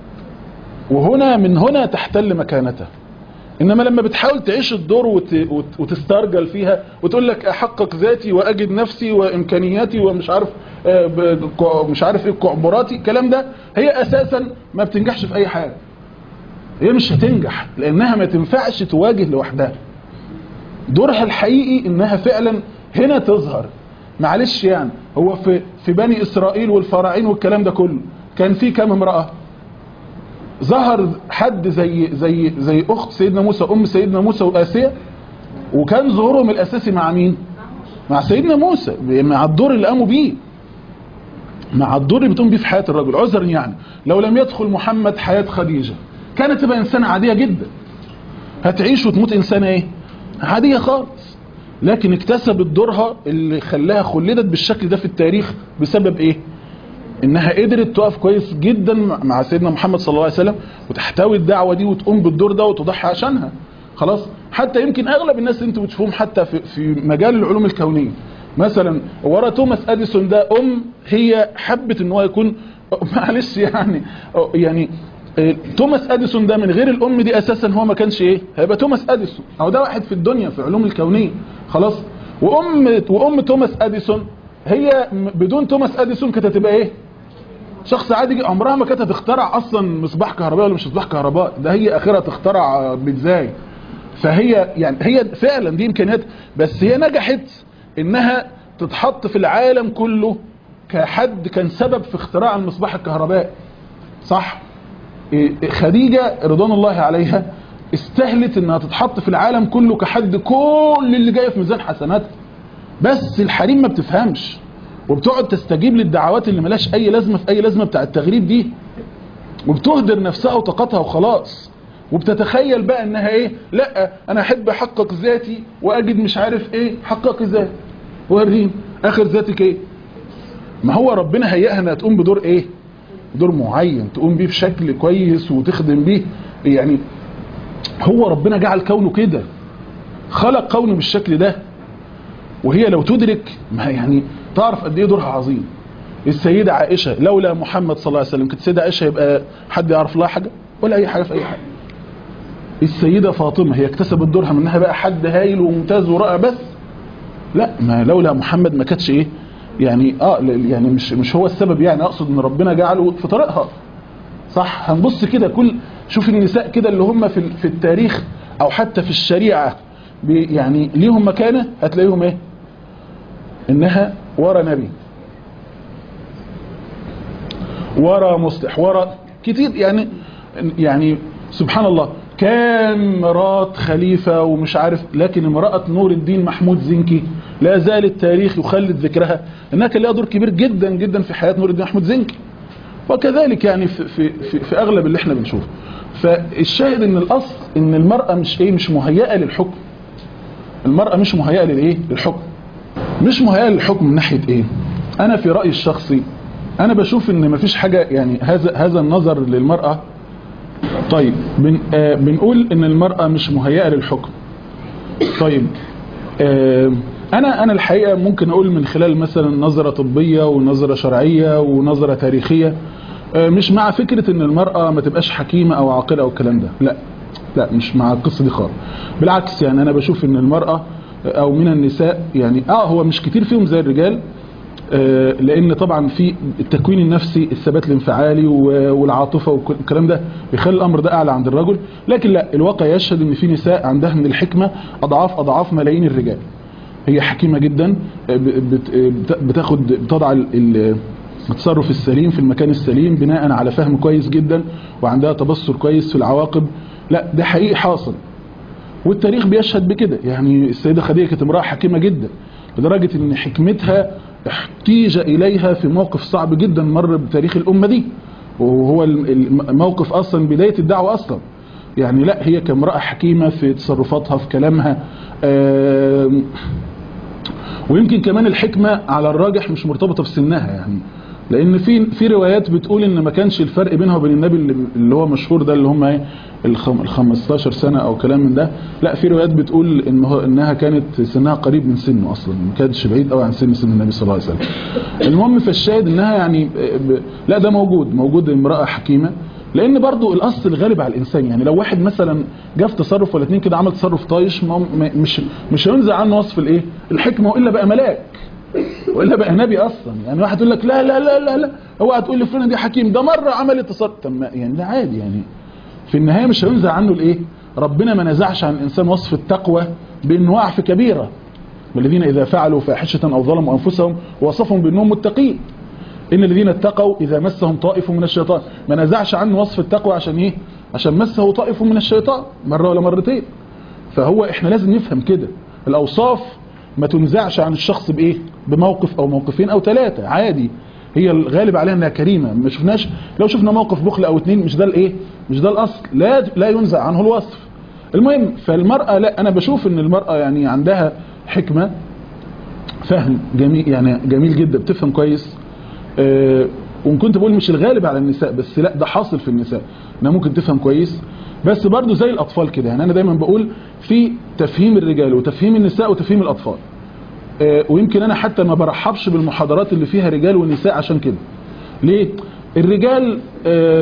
وهنا من هنا تحتل مكانته انما لما بتحاول تعيش الدور وت... وت... وتسترجل فيها وتقول لك احقق ذاتي واجد نفسي وامكانياتي ومش عارف آه، ب... ك- مش عارف ايه قعبراتي الكلام ده هي اساسا ما بتنجحش في اي حاجه هي مش هتنجح لانها ما تنفعش تواجه لوحدها دورها الحقيقي انها فعلا هنا تظهر معلش يعني هو في في بني اسرائيل والفراعين والكلام ده كله كان في كام امراه ظهر حد زي زي زي اخت سيدنا موسى ام سيدنا موسى واسيه وكان ظهورهم الاساسي مع مين مع سيدنا موسى مع الدور اللي قاموا بيه مع الدور اللي بتقوم بيه في حياه الرجل عذرا يعني لو لم يدخل محمد حياه خديجه كانت تبقى انسانه عاديه جدا هتعيش وتموت انسانه ايه عاديه خالص لكن اكتسبت دورها اللي خلاها خلدت بالشكل ده في التاريخ بسبب ايه انها قدرت تقف كويس جدا مع سيدنا محمد صلى الله عليه وسلم وتحتوي الدعوه دي وتقوم بالدور ده وتضحي عشانها خلاص حتى يمكن اغلب الناس اللي انتوا بتشوفوهم حتى في, في مجال العلوم الكونيه مثلا ورا توماس اديسون ده ام هي حبت ان هو يكون معلش يعني يعني آه، توماس اديسون ده من غير الام دي اساسا هو ما كانش ايه هيبقى توماس اديسون او ده واحد في الدنيا في العلوم الكونيه خلاص وام وام توماس اديسون هي م- بدون توماس اديسون كانت هتبقى ايه شخص عادي جدا، عمرها ما كانت هتخترع اصلا مصباح كهربائي ولا مش مصباح كهربائي ده هي اخرها تخترع آه، بيتزاي فهي يعني هي فعلا دي امكانيات بس هي نجحت انها تتحط في العالم كله كحد كان سبب في اختراع المصباح الكهربائي صح إيه، خديجة رضوان الله عليها استهلت انها تتحط في العالم كله كحد كل اللي جاي في ميزان حسناتها بس الحريم ما بتفهمش وبتقعد تستجيب للدعوات اللي ملاش اي لازمه في اي لازمه بتاع التغريب دي وبتهدر نفسها وطاقتها وخلاص وبتتخيل بقى انها ايه لا انا احب احقق ذاتي واجد مش عارف ايه حقق ذاتي وريني اخر ذاتك ايه ما هو ربنا هيئها انها تقوم بدور ايه دور معين تقوم بيه بشكل كويس وتخدم بيه يعني هو ربنا جعل كونه كده خلق كونه بالشكل ده وهي لو تدرك ما يعني تعرف قد ايه دورها عظيم السيدة عائشة لولا محمد صلى الله عليه وسلم كانت السيدة عائشة يبقى حد يعرف لها حاجة ولا اي حاجة في اي حاجة السيدة فاطمة هي اكتسبت دورها من انها بقى حد هايل وممتاز ورائع بس لا ما لولا محمد ما كانتش ايه يعني اه ل- يعني مش مش هو السبب يعني اقصد ان ربنا جعله في طريقها صح هنبص كده كل شوف النساء كده اللي هم في في التاريخ او حتى في الشريعه بي- يعني ليهم مكانه هتلاقيهم ايه انها ورا نبي ورا مصلح ورا كتير يعني يعني سبحان الله كان مرات خليفة ومش عارف لكن امرأة نور الدين محمود زنكي لا زال التاريخ يخلد ذكرها انها كان لها دور كبير جدا جدا في حياة نور الدين محمود زنكي وكذلك يعني في, في, في, في اغلب اللي احنا بنشوفه فالشاهد ان الاصل ان المرأة مش ايه مش مهيئة للحكم المرأة مش مهيئة للايه للحكم مش مهيئة للحكم من ناحية ايه انا في رأيي الشخصي انا بشوف ان مفيش حاجة يعني هذا هذا النظر للمرأة طيب بن آه بنقول ان المرأة مش مهيئة للحكم طيب آه انا انا الحقيقة ممكن اقول من خلال مثلا نظرة طبية ونظرة شرعية ونظرة تاريخية آه مش مع فكرة ان المرأة ما تبقاش حكيمة او عاقلة او الكلام ده لا لا مش مع القصة دي خالص بالعكس يعني انا بشوف ان المرأة او من النساء يعني اه هو مش كتير فيهم زي الرجال آه لان طبعا في التكوين النفسي الثبات الانفعالي والعاطفة والكلام ده بيخلي الامر ده اعلى عند الرجل لكن لا الواقع يشهد ان في نساء عندها من الحكمة اضعاف اضعاف ملايين الرجال هي حكيمة جدا بتاخد بتضع التصرف السليم في المكان السليم بناء على فهم كويس جدا وعندها تبصر كويس في العواقب لا ده حقيقي حاصل والتاريخ بيشهد بكده يعني السيدة خديجة كانت امرأة حكيمة جدا لدرجة ان حكمتها احتيج اليها في موقف صعب جدا مر بتاريخ الامة دي وهو الموقف اصلا بداية الدعوة اصلا يعني لا هي كامرأة حكيمة في تصرفاتها في كلامها ويمكن كمان الحكمة على الراجح مش مرتبطة بسنها يعني لان في في روايات بتقول ان ما كانش الفرق بينها وبين النبي اللي هو مشهور ده اللي هم ايه ال 15 سنة او كلام من ده لا في روايات بتقول انه انها كانت سنها قريب من سنه اصلا ما كانتش بعيد قوي عن سن سن النبي صلى الله عليه وسلم المهم فالشاهد انها يعني ب... لا ده موجود موجود امرأة حكيمة لان برضو الاصل الغالب على الانسان يعني لو واحد مثلا جه في تصرف ولا اتنين كده عمل تصرف طايش مش مش هينزع عنه وصف الايه الحكمه والا بقى ملاك والا بقى نبي اصلا يعني واحد يقول لك لا لا لا لا لا اوعى تقول لي فلان دي حكيم ده مره عمل التصرف طب يعني ده عادي يعني في النهايه مش هينزع عنه الايه ربنا ما نزعش عن الانسان وصف التقوى بانه وقع في كبيره والذين اذا فعلوا فاحشه او ظلموا انفسهم وصفهم بانهم متقين ان الذين اتقوا اذا مسهم طائف من الشيطان ما نزعش عنه وصف التقوى عشان ايه عشان مسه طائف من الشيطان مره ولا مرتين فهو احنا لازم نفهم كده الاوصاف ما تنزعش عن الشخص بايه بموقف او موقفين او ثلاثه عادي هي الغالب عليها انها كريمه ما شفناش لو شفنا موقف بخل او اتنين مش ده الايه مش ده الاصل لا لا ينزع عنه الوصف المهم فالمراه لا انا بشوف ان المراه يعني عندها حكمه فهم جميل يعني جميل جدا بتفهم كويس أه وان كنت بقول مش الغالب على النساء بس لا ده حاصل في النساء انها ممكن تفهم كويس بس برضو زي الاطفال كده يعني انا دايما بقول في تفهيم الرجال وتفهيم النساء وتفهيم الاطفال أه ويمكن انا حتى ما برحبش بالمحاضرات اللي فيها رجال ونساء عشان كده ليه الرجال أه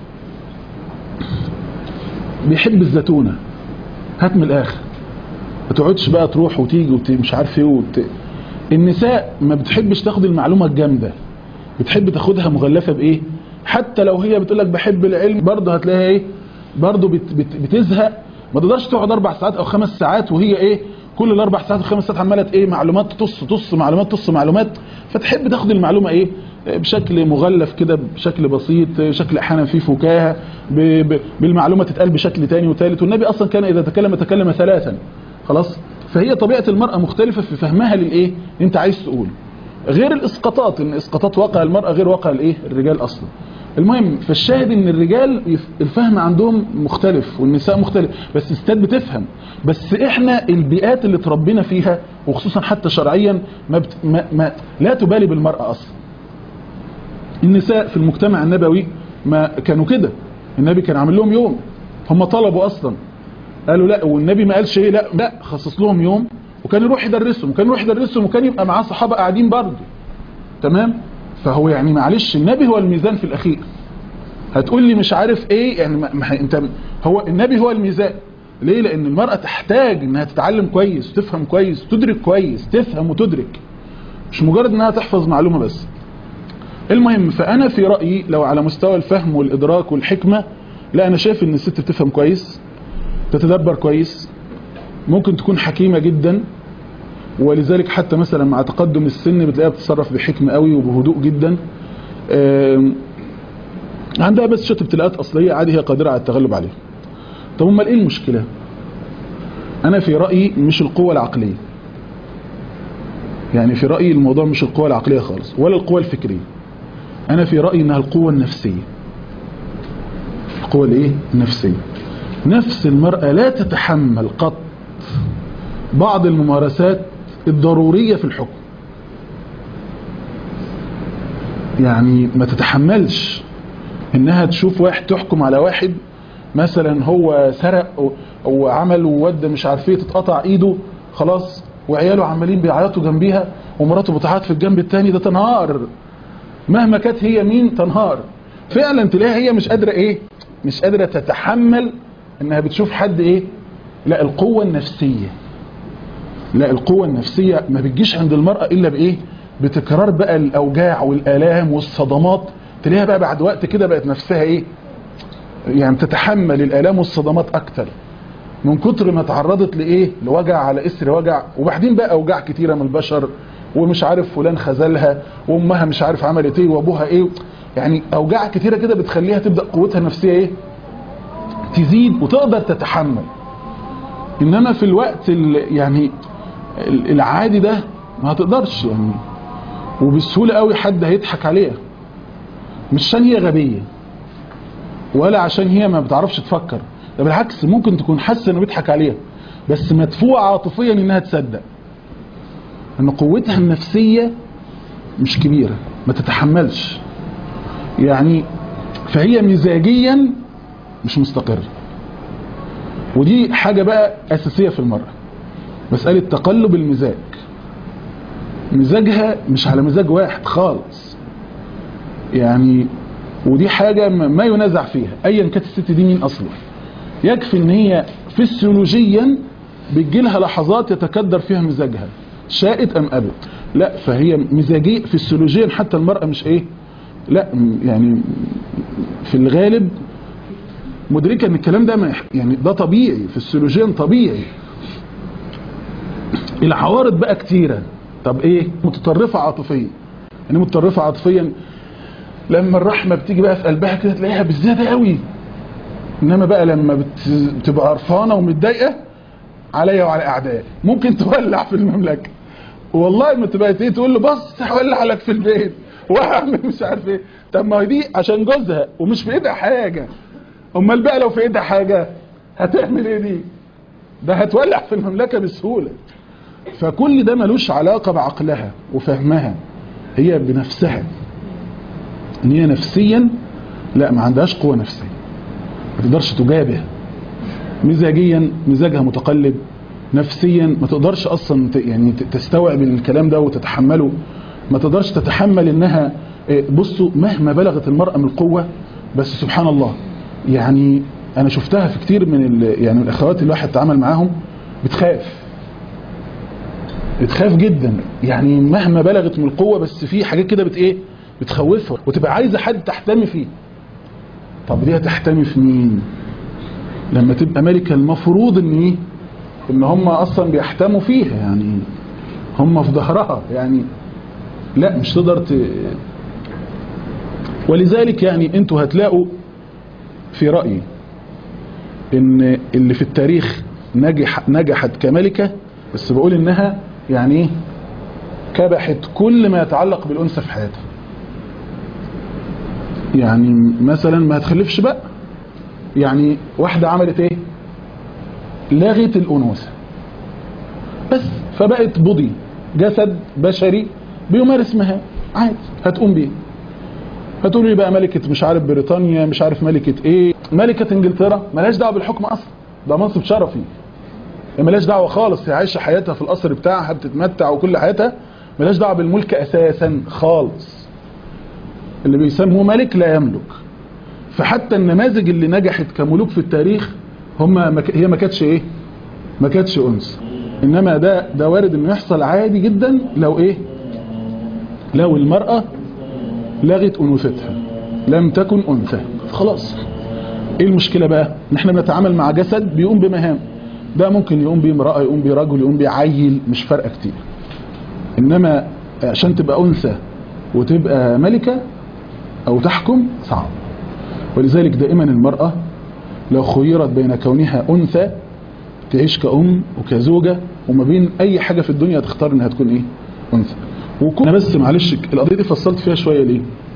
بيحب الزتونة هات من الاخر ما تقعدش بقى تروح وتيجي ومش عارف ايه وت... النساء ما بتحبش تاخد المعلومة الجامدة بتحب تاخدها مغلفة بايه حتى لو هي بتقول لك بحب العلم برضه هتلاقيها ايه برضه بت بت بتزهق ما تقدرش تقعد اربع ساعات او خمس ساعات وهي ايه كل الاربع ساعات وخمس ساعات عماله ايه معلومات تص تص معلومات تص معلومات فتحب تاخد المعلومه ايه بشكل مغلف كده بشكل بسيط بشكل احيانا فيه فكاهه بالمعلومه تتقال بشكل تاني وثالث والنبي اصلا كان اذا تكلم تكلم ثلاثا خلاص فهي طبيعه المراه مختلفه في فهمها للايه انت عايز تقول غير الاسقاطات ان اسقاطات واقع المراه غير واقع الايه الرجال اصلا المهم فالشاهد ان الرجال الفهم عندهم مختلف والنساء مختلف بس الستات بتفهم بس احنا البيئات اللي تربينا فيها وخصوصا حتى شرعيا ما, بت ما, ما لا تبالي بالمرأة اصلا النساء في المجتمع النبوي ما كانوا كده النبي كان عامل لهم يوم هم طلبوا اصلا قالوا لا والنبي ما قالش ايه لا لا خصص لهم يوم وكان يروح يدرسهم وكان يروح يدرسهم وكان يبقى معاه صحابة قاعدين برضه تمام فهو يعني معلش النبي هو الميزان في الاخير هتقول لي مش عارف ايه يعني ما ما انت هو النبي هو الميزان ليه لان المرأة تحتاج انها تتعلم كويس تفهم كويس تدرك كويس تفهم وتدرك مش مجرد انها تحفظ معلومة بس المهم فانا في رأيي لو على مستوى الفهم والادراك والحكمة لا انا شايف ان الست بتفهم كويس تتدبر كويس ممكن تكون حكيمة جدا ولذلك حتى مثلا مع تقدم السن بتلاقيها بتتصرف بحكمة قوي وبهدوء جدا عندها بس شويه ابتلاءات اصليه عادي هي قادره على التغلب عليها طب امال ايه المشكله انا في رايي مش القوه العقليه يعني في رايي الموضوع مش القوه العقليه خالص ولا القوه الفكريه انا في رايي انها القوه النفسيه القوه الايه النفسيه نفس المراه لا تتحمل قط بعض الممارسات الضروريه في الحكم يعني ما تتحملش انها تشوف واحد تحكم على واحد مثلا هو سرق وعمل وود مش عارف ايه تتقطع ايده خلاص وعياله عمالين بيعيطوا جنبيها ومراته بتعيط في الجنب التاني ده تنهار مهما كانت هي مين تنهار فعلا تلاقيها هي مش قادره ايه مش قادره تتحمل انها بتشوف حد ايه لا القوه النفسيه لا القوه النفسيه ما بتجيش عند المراه الا بايه بتكرار بقى الاوجاع والالام والصدمات تلاقيها بقى بعد وقت كده بقت نفسها ايه يعني تتحمل الالام والصدمات اكتر من كتر ما تعرضت لايه لوجع على اسر وجع وبعدين بقى اوجاع كتيره من البشر ومش عارف فلان خذلها وامها مش عارف عملت ايه وابوها ايه يعني اوجاع كتيره كده بتخليها تبدا قوتها النفسيه ايه تزيد وتقدر تتحمل انما في الوقت يعني العادي ده ما هتقدرش يعني وبسهوله قوي حد هيضحك عليها مش عشان هي غبيه ولا عشان هي ما بتعرفش تفكر ده بالعكس ممكن تكون حاسه انه بيضحك عليها بس مدفوعه عاطفيا انها تصدق ان قوتها النفسيه مش كبيره ما تتحملش يعني فهي مزاجيا مش مستقره ودي حاجه بقى اساسيه في المراه مساله تقلب المزاج مزاجها مش على مزاج واحد خالص يعني ودي حاجة ما ينازع فيها ايا كانت الست دي مين اصلا يكفي ان هي فسيولوجيا بتجيلها لحظات يتكدر فيها مزاجها شاءت ام ابت لا فهي مزاجية فسيولوجيا حتى المرأة مش ايه لا يعني في الغالب مدركة ان الكلام ده ما يعني ده طبيعي فسيولوجيا طبيعي العوارض بقى كتيرة طب ايه متطرفة عاطفيا يعني متطرفة عاطفيا لما الرحمة بتيجي بقى في قلبها كده تلاقيها بالزيادة قوي انما بقى لما بت... بتبقى قرفانة ومتضايقة عليا وعلى اعدائي ممكن تولع في المملكة والله ما تبقى ايه تقول له بص هولع لك في البيت واعمل مش عارف ايه طب ما هي دي عشان جوزها ومش في ايدها حاجة امال بقى لو في ايدها حاجة هتعمل ايه دي ده هتولع في المملكة بسهولة فكل ده ملوش علاقة بعقلها وفهمها هي بنفسها ان هي نفسيا لا ما عندهاش قوة نفسية ما تقدرش تجابه مزاجيا مزاجها متقلب نفسيا ما تقدرش اصلا يعني تستوعب الكلام ده وتتحمله ما تقدرش تتحمل انها بصوا مهما بلغت المرأة من القوة بس سبحان الله يعني انا شفتها في كتير من يعني الاخوات اللي الواحد تعامل معاهم بتخاف بتخاف جدا يعني مهما بلغت من القوة بس في حاجات كده بت ايه بتخوفها وتبقى عايزة حد تحتمي فيه طب دي هتحتمي في مين لما تبقى ملكة المفروض ان ايه ان هم اصلا بيحتموا فيها يعني هم في ظهرها يعني لا مش تقدر ت... ولذلك يعني انتوا هتلاقوا في رأيي ان اللي في التاريخ نجح نجحت كملكة بس بقول انها يعني ايه كبحت كل ما يتعلق بالأنثى في حياتها يعني مثلا ما هتخلفش بقى يعني واحدة عملت ايه لغت الأنوثة بس فبقت بضي جسد بشري بيمارس مهام عادي هتقوم بيه هتقول لي بقى ملكة مش عارف بريطانيا مش عارف ملكة ايه ملكة انجلترا ملاش دعوه بالحكم اصلا ده منصب شرفي ملاش دعوه خالص هي عايشه حياتها في القصر بتاعها بتتمتع وكل حياتها ملاش دعوه بالملك اساسا خالص اللي بيسموه ملك لا يملك فحتى النماذج اللي نجحت كملوك في التاريخ هم مك... هي ما كانتش ايه ما كانتش انثى انما ده ده وارد انه يحصل عادي جدا لو ايه لو المرأة لغت انوثتها لم تكن انثى خلاص ايه المشكلة بقى ان احنا بنتعامل مع جسد بيقوم بمهام ده ممكن يقوم بيه امرأة يقوم بيه رجل يقوم بيه عيل مش فارقة كتير انما عشان تبقى انثى وتبقى ملكة او تحكم صعب ولذلك دائما المرأة لو خيرت بين كونها انثى تعيش كأم وكزوجة وما بين اي حاجة في الدنيا تختار انها تكون ايه انثى وكون انا بس معلش القضية دي فصلت فيها شوية ليه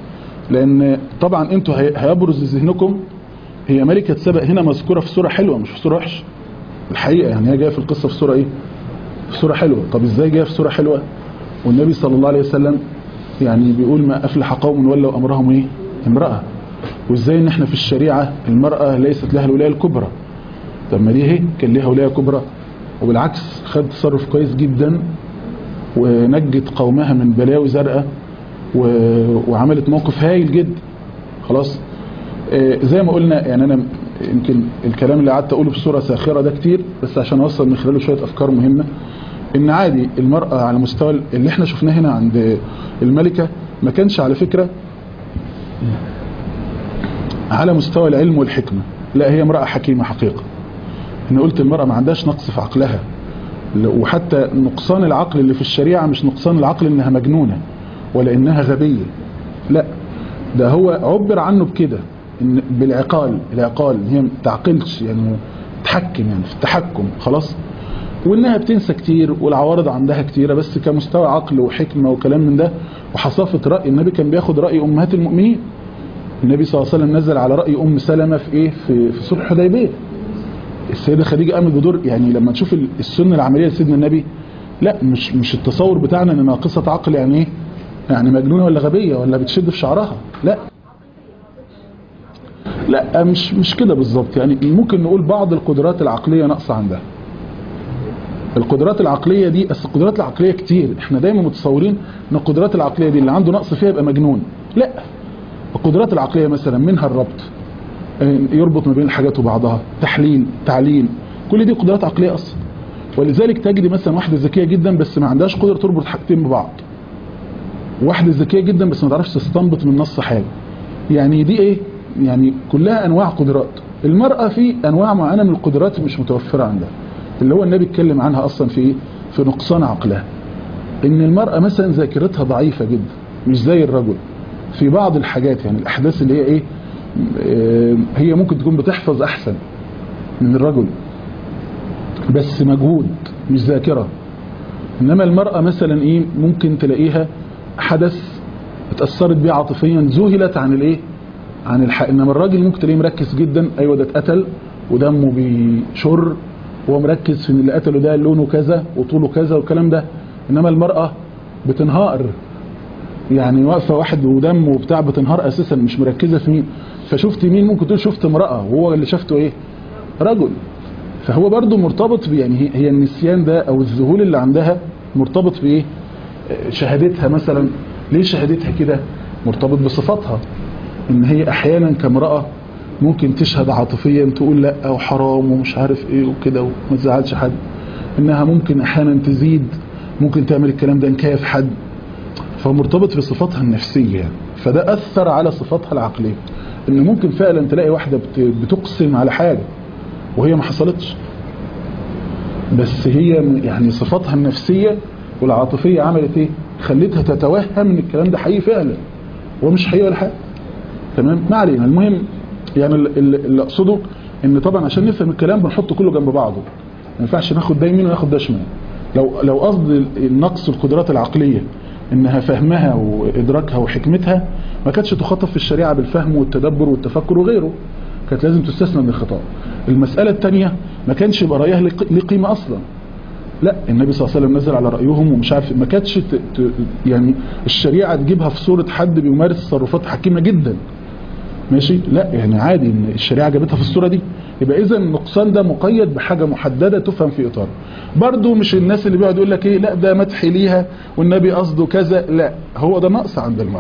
لان طبعا انتوا هي- هيبرز ذهنكم هي ملكة سبأ هنا مذكورة في صورة حلوة مش في صورة وحشة الحقيقة يعني هي جاية في القصة في صورة ايه في صورة حلوة طب ازاي جاية في صورة حلوة والنبي صلى الله عليه وسلم يعني بيقول ما أفلح قوم ولوا أمرهم ايه امرأة وازاي ان احنا في الشريعة المرأة ليست لها الولاية الكبرى طب ما دي اهي كان ليها ولاية كبرى وبالعكس خد تصرف كويس جدا ونجت قومها من بلاوي زرقاء و- وعملت موقف هايل جدا خلاص آه، زي ما قلنا يعني انا يمكن الكلام اللي قعدت اقوله بصوره ساخره ده كتير بس عشان اوصل من خلاله شويه افكار مهمه ان عادي المراه على مستوى اللي احنا شفناه هنا عند الملكه ما كانش على فكره على مستوى العلم والحكمه لا هي امراه حكيمه حقيقه انا قلت المراه ما عندهاش نقص في عقلها وحتى نقصان العقل اللي في الشريعه مش نقصان العقل انها مجنونه ولا انها غبيه لا ده هو عبر عنه بكده ان بالعقال العقال ان هي ما تعقلش يعني تحكم يعني في التحكم خلاص وانها بتنسى كتير والعوارض عندها كتيره بس كمستوى عقل وحكمه وكلام من ده وحصافه راي النبي كان بياخد راي امهات المؤمنين النبي صلى الله عليه وسلم نزل على راي ام سلمة في ايه في في صلح حديبيه السيده خديجه قامت بدور يعني لما تشوف ال- السنه العمليه لسيدنا النبي لا مش مش التصور بتاعنا ان ناقصه عقل يعني ايه يعني مجنونه ولا غبيه ولا بتشد في شعرها لا لا مش مش كده بالظبط يعني ممكن نقول بعض القدرات العقليه ناقصه عندها القدرات العقليه دي بس القدرات العقليه كتير احنا دايما متصورين ان القدرات العقليه دي اللي عنده نقص فيها يبقى مجنون لا القدرات العقليه مثلا منها الربط آه، يربط ما بين الحاجات وبعضها تحليل تعليل كل دي قدرات عقليه اصلا ولذلك تجد مثلا واحده ذكيه جدا بس ما عندهاش قدره تربط حاجتين ببعض واحده ذكيه جدا بس ما تعرفش تستنبط من نص حاجه يعني دي ايه يعني كلها انواع قدرات المراه في انواع معينه من القدرات مش متوفره عندها اللي هو النبي اتكلم عنها اصلا في ايه في نقصان عقلها ان المراه مثلا ذاكرتها ضعيفه جدا مش زي الرجل في بعض الحاجات يعني الاحداث اللي هي ايه آه، هي ممكن تكون بتحفظ احسن من الرجل بس مجهود مش ذاكره انما المرأة مثلا ايه ممكن تلاقيها حدث اتأثرت بيه عاطفيا ذهلت عن الايه عن الحق انما الراجل ممكن تلاقيه مركز جدا ايوه ده اتقتل ودمه بيشر وهو مركز في ان اللي قتله ده لونه كذا وطوله كذا والكلام ده انما المرأة بتنهار يعني واقفه واحد ودم وبتاع بتنهار اساسا مش مركزه في مين فشفت مين ممكن تقول شفت امراه وهو اللي شافته ايه رجل فهو برضو مرتبط ب- يعني هي- هي النسيان ده او الذهول اللي عندها مرتبط بايه آه، شهادتها مثلا ليه شهادتها كده مرتبط بصفاتها ان هي احيانا كامراه ممكن تشهد عاطفيا تقول لا وحرام ومش عارف ايه وكده وما تزعلش حد انها ممكن احيانا تزيد ممكن تعمل الكلام ده نكاية في حد فمرتبط بصفاتها النفسية يعني. فده أثر على صفاتها العقلية إن ممكن فعلا تلاقي واحدة بت- بتقسم على حاجة وهي ما حصلتش بس هي يعني صفاتها النفسية والعاطفية عملت ايه خلتها تتوهم ان الكلام ده حقيقي فعلا ومش حقيقي ولا حاجة تمام ما علينا المهم يعني ال- ال- اللي اقصده ان طبعا عشان نفهم الكلام بنحط كله جنب بعضه ما ينفعش ناخد ده يمين وناخد ده شمال لو لو قصد النقص القدرات العقليه انها فهمها وادراكها وحكمتها ما كانتش تخاطب في الشريعه بالفهم والتدبر والتفكر وغيره كانت لازم تستثنى من الخطاب المساله الثانيه ما كانش يبقى رايها ليه ليه قيمه اصلا لا النبي صلى الله عليه وسلم نزل على رايهم ومش عارف ما كانتش ت- ت- يعني الشريعه تجيبها في صوره حد بيمارس تصرفات حكيمه جدا ماشي لا يعني عادي ان الشريعه جابتها في الصوره دي يبقى اذا النقصان ده مقيد بحاجه محدده تفهم في اطار برضو مش الناس اللي بيقعد يقول لك ايه لا ده مدح ليها والنبي قصده كذا لا هو ده نقص عند المرء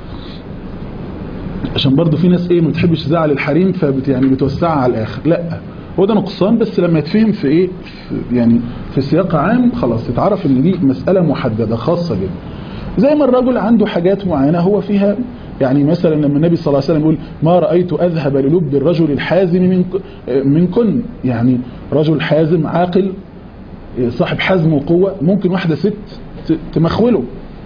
عشان برضو في ناس ايه ما بتحبش تزعل الحريم فبت يعني بتوسعها على الاخر لا هو ده نقصان بس لما يتفهم في ايه في يعني في سياق عام خلاص يتعرف ان دي مساله محدده خاصه جدا زي ما الرجل عنده حاجات معينه هو فيها يعني مثلا لما النبي صلى الله عليه وسلم يقول ما رايت اذهب للب الرجل الحازم من منكن يعني رجل حازم عاقل صاحب حزم وقوه ممكن واحده ست ت- تمخوله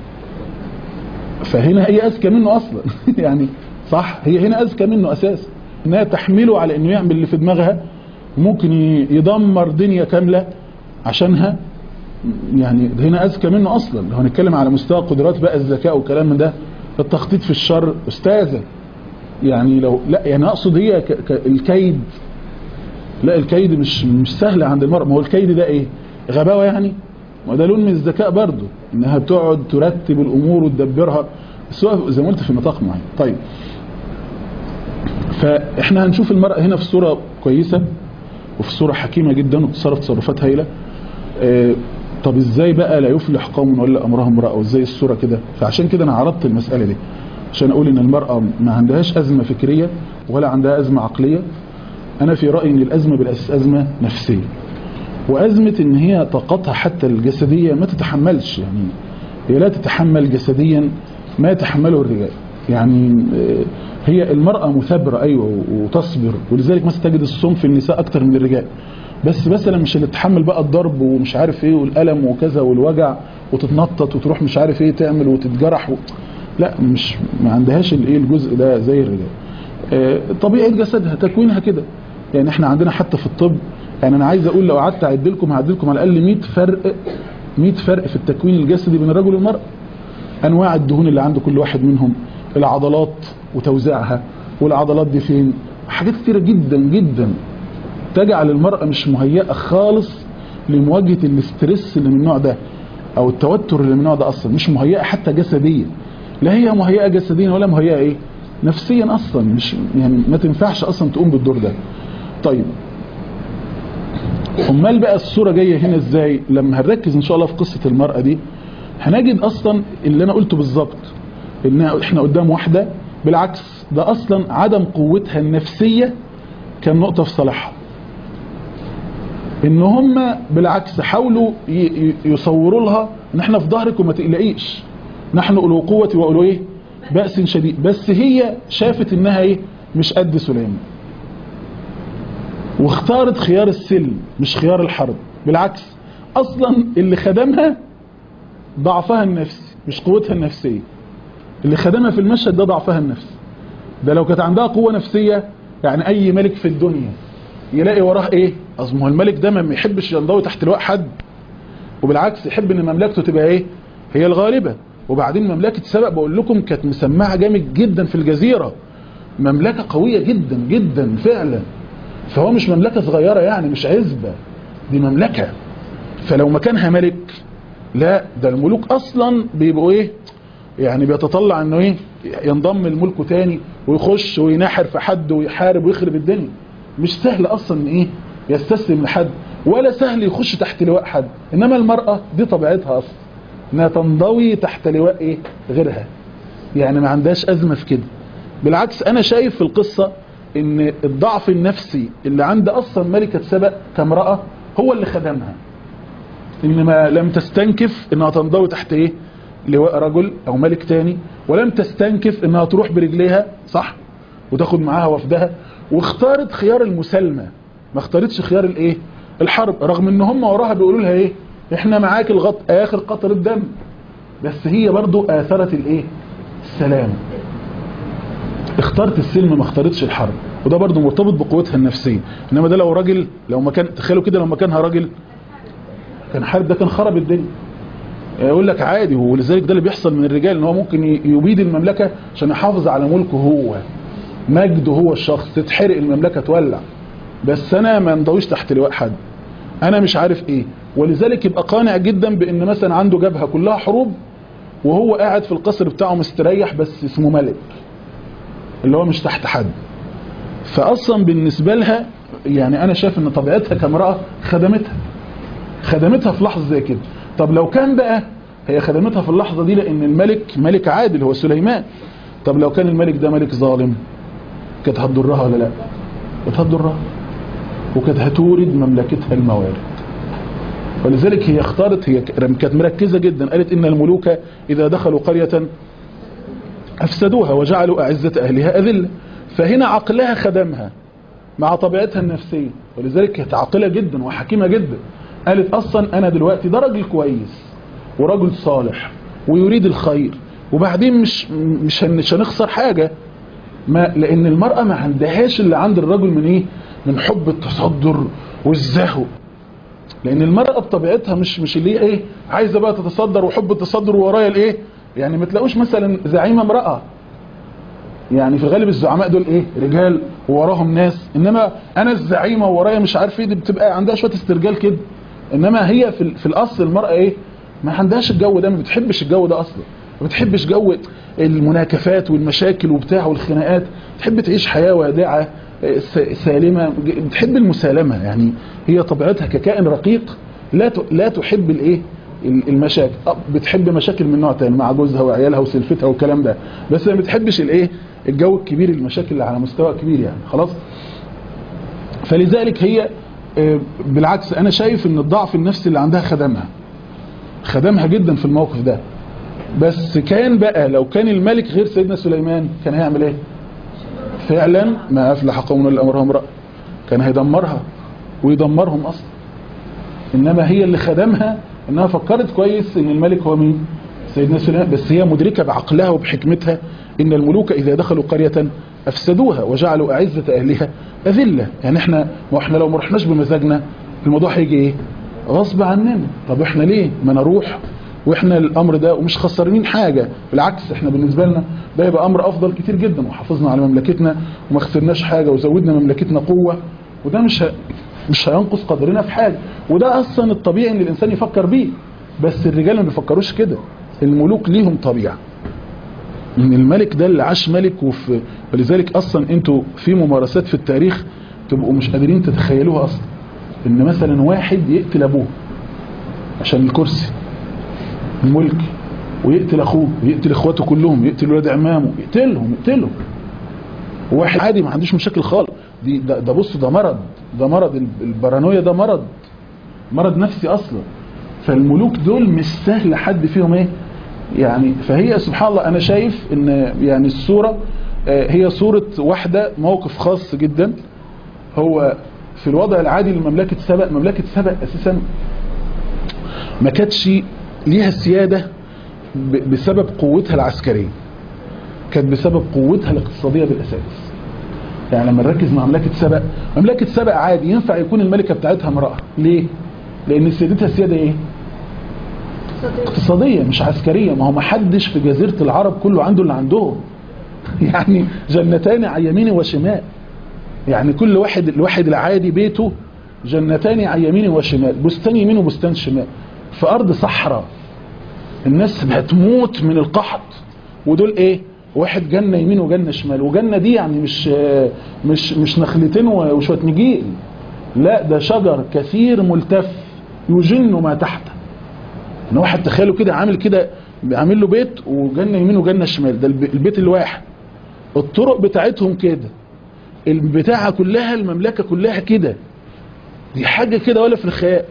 فهنا هي اذكى منه اصلا يعني صح هي هنا اذكى منه اساسا انها تحمله على انه يعمل اللي في دماغها ممكن ي- يدمر دنيا كامله عشانها يعني هنا اذكى منه اصلا لو هنتكلم على مستوى قدرات بقى الذكاء والكلام من ده التخطيط في الشر استاذه يعني لو لا يعني اقصد هي ك... ك... الكيد لا الكيد مش مش سهل عند المرأة ما هو الكيد ده ايه غباوه يعني وده لون من الذكاء برضه انها بتقعد ترتب الامور وتدبرها بس هو زي ما قلت في نطاق معين طيب فاحنا هنشوف المرأة هنا في صورة كويسة وفي صورة حكيمة جدا وتصرف تصرفات هايلة آه طب ازاي بقى لا يفلح قوم ولا امرهم امرأة وازاي الصورة كده فعشان كده انا عرضت المسألة دي عشان اقول ان المرأة ما عندهاش ازمة فكرية ولا عندها ازمة عقلية انا في رأيي ان الازمة بالاساس ازمة نفسية وازمة ان هي طاقتها حتى الجسدية ما تتحملش يعني هي لا تتحمل جسديا ما يتحمله الرجال يعني هي المرأة مثابرة أيوة وتصبر ولذلك مثلا تجد الصوم في النساء أكتر من الرجال بس مثلا مش اللي تتحمل بقى الضرب ومش عارف ايه والألم وكذا والوجع وتتنطط وتروح مش عارف ايه تعمل وتتجرح و... لا مش ما عندهاش الايه الجزء ده زي الرجال آه طبيعة جسدها تكوينها كده يعني احنا عندنا حتى في الطب يعني انا عايز اقول لو قعدت اعد لكم هعد لكم على الاقل 100 فرق 100 فرق في التكوين الجسدي بين الرجل والمرأة انواع الدهون اللي عند كل واحد منهم العضلات وتوزيعها والعضلات دي فين حاجات كتيرة جدا جدا تجعل المرأة مش مهيئة خالص لمواجهة الاسترس اللي من النوع ده او التوتر اللي من النوع ده اصلا مش مهيئة حتى جسديا لا هي مهيئة جسديا ولا مهيئة ايه نفسيا اصلا مش يعني ما تنفعش اصلا تقوم بالدور ده طيب امال بقى الصورة جاية هنا ازاي لما هنركز ان شاء الله في قصة المرأة دي هنجد اصلا اللي انا قلته بالظبط ان احنا قدام واحدة بالعكس ده اصلا عدم قوتها النفسية كان نقطة في صالحها ان هم بالعكس حاولوا يصوروا لها ان احنا في ظهرك وما تقلقيش نحن اولو قوة واولو ايه بأس شديد بس هي شافت انها ايه مش قد سليمان واختارت خيار السلم مش خيار الحرب بالعكس اصلا اللي خدمها ضعفها النفسي مش قوتها النفسية اللي خدمها في المشهد ده ضعفها النفسي ده لو كانت عندها قوة نفسية يعني اي ملك في الدنيا يلاقي وراه ايه اصل الملك ده ما يحبش ينضوي تحت لواء حد وبالعكس يحب ان مملكته تبقى ايه هي الغالبة وبعدين مملكة سبق بقول لكم كانت مسمعة جامد جدا في الجزيرة مملكة قوية جدا جدا فعلا فهو مش مملكة صغيرة يعني مش عزبة دي مملكة فلو مكانها ملك لا ده الملوك اصلا بيبقوا ايه يعني بيتطلع انه ايه ينضم لملكه تاني ويخش ويناحر في حد ويحارب ويخرب الدنيا مش سهل اصلا ان ايه يستسلم لحد ولا سهل يخش تحت لواء حد انما المرأة دي طبيعتها اصلا انها تنضوي تحت لواء ايه غيرها يعني ما عندهاش ازمة في كده بالعكس انا شايف في القصة ان الضعف النفسي اللي عند اصلا ملكة سبق كامرأة هو اللي خدمها انما لم تستنكف انها تنضوي تحت ايه لواء رجل او ملك تاني ولم تستنكف انها تروح برجليها صح وتاخد معاها وفدها واختارت خيار المسالمة ما اختارتش خيار الايه الحرب رغم ان هم وراها بيقولوا لها ايه احنا معاك الغط اخر قطر الدم بس هي برضو اثرت الايه السلام اختارت السلم ما اختارتش الحرب وده برضو مرتبط بقوتها النفسية انما ده لو راجل لو مكان تخيلوا كده لو مكانها راجل كان حارب ده كان خرب الدنيا يقول لك عادي ولذلك ده اللي بيحصل من الرجال ان هو ممكن يبيد المملكة عشان يحافظ على ملكه هو مجده هو الشخص تتحرق المملكة تولع بس انا ما انضويش تحت لواء حد انا مش عارف ايه ولذلك يبقى قانع جدا بان مثلا عنده جبهة كلها حروب وهو قاعد في القصر بتاعه مستريح بس اسمه ملك اللي هو مش تحت حد فاصلا بالنسبة لها يعني انا شايف ان طبيعتها كامرأة خدمتها خدمتها في لحظة زي كده طب لو كان بقى هي خدمتها في اللحظة دي لان الملك ملك عادل هو سليمان طب لو كان الملك ده ملك ظالم كانت هتضرها ولا لا كانت هتضرها وكانت هتورد مملكتها الموارد ولذلك هي اختارت هي كانت مركزة جدا قالت ان الملوك اذا دخلوا قرية افسدوها وجعلوا اعزة اهلها اذلة فهنا عقلها خدمها مع طبيعتها النفسية ولذلك كانت عاقلة جدا وحكيمة جدا قالت اصلا انا دلوقتي ده راجل كويس ورجل صالح ويريد الخير وبعدين مش مش مش هنخسر حاجة ما لان المرأة ما عندهاش اللي عند الرجل من ايه من حب التصدر والزهو لان المرأة بطبيعتها مش مش اللي ايه عايزة بقى تتصدر وحب التصدر ورايا الايه يعني ما تلاقوش مثلا زعيمه امراه يعني في غالب الزعماء دول ايه رجال ووراهم ناس انما انا الزعيمه وورايا مش عارف ايه دي بتبقى عندها شويه استرجال كده انما هي في, في الاصل المراه ايه ما عندهاش الجو ده ما بتحبش الجو ده اصلا ما بتحبش جو المناكفات والمشاكل وبتاع والخناقات تحب تعيش حياه وادعه سالمه بتحب المسالمه يعني هي طبيعتها ككائن رقيق لا لا تحب الايه المشاكل بتحب مشاكل من نوع تاني مع جوزها وعيالها وسلفتها والكلام ده بس ما بتحبش الايه الجو الكبير المشاكل اللي على مستوى كبير يعني خلاص فلذلك هي بالعكس انا شايف ان الضعف النفسي اللي عندها خدمها خدمها جدا في الموقف ده بس كان بقى لو كان الملك غير سيدنا سليمان كان هيعمل ايه فعلا ما افلح قوم الا امرهم امراه كان هيدمرها ويدمرهم اصلا انما هي اللي خدمها انها فكرت كويس ان الملك هو مين سيدنا سليمان بس هي مدركة بعقلها وبحكمتها ان الملوك اذا دخلوا قرية افسدوها وجعلوا اعزة اهلها اذلة يعني احنا ما احنا لو ما رحناش بمزاجنا الموضوع هيجي ايه غصب عننا طب احنا ليه ما نروح واحنا الامر ده ومش خسرانين حاجة بالعكس احنا بالنسبة لنا ده يبقى امر افضل كتير جدا وحافظنا على مملكتنا وما خسرناش حاجة وزودنا مملكتنا قوة وده مش ه... مش هينقص قدرنا في حاجة وده اصلا الطبيعي ان الانسان يفكر بيه بس الرجال ما بيفكروش كده الملوك ليهم طبيعة ان الملك ده اللي عاش ملك وفي ولذلك اصلا انتوا في ممارسات في التاريخ تبقوا مش قادرين تتخيلوها اصلا ان مثلا واحد يقتل ابوه عشان الكرسي الملك ويقتل اخوه ويقتل اخواته كلهم يقتل ولاد عمامه يقتلهم يقتلهم واحد عادي ما عندوش مشاكل خالص دي ده, ده بص ده مرض ده مرض البارانويا ده مرض مرض نفسي اصلا فالملوك دول مش سهل حد فيهم ايه يعني فهي سبحان الله انا شايف ان يعني الصورة هي صورة واحدة موقف خاص جدا هو في الوضع العادي لمملكة سبأ مملكة سبأ اساسا ما كانتش ليها سيادة بسبب قوتها العسكرية كانت بسبب قوتها الاقتصادية بالاساس يعني لما نركز مع مملكة سبأ مملكة سبأ عادي ينفع يكون الملكة بتاعتها امرأة ليه لان سيادتها سيادة ايه اقتصادية مش عسكرية ما هو ما حدش في جزيرة العرب كله عنده اللي عندهم يعني جنتان عن يمين وشمال يعني كل واحد الواحد العادي بيته جنتان عن يمين وشمال بستان يمين وبستان شمال في ارض صحراء الناس هتموت من القحط ودول ايه واحد جنة يمين وجنة شمال وجنة دي يعني مش مش مش نخلتين وشوية نجيل لا ده شجر كثير ملتف يجن ما تحته ان واحد تخيلوا كده عامل كده عامل له بيت وجنة يمين وجنة شمال ده البيت الواحد الطرق بتاعتهم كده البتاعة كلها المملكة كلها كده دي حاجة كده ولا في الخيال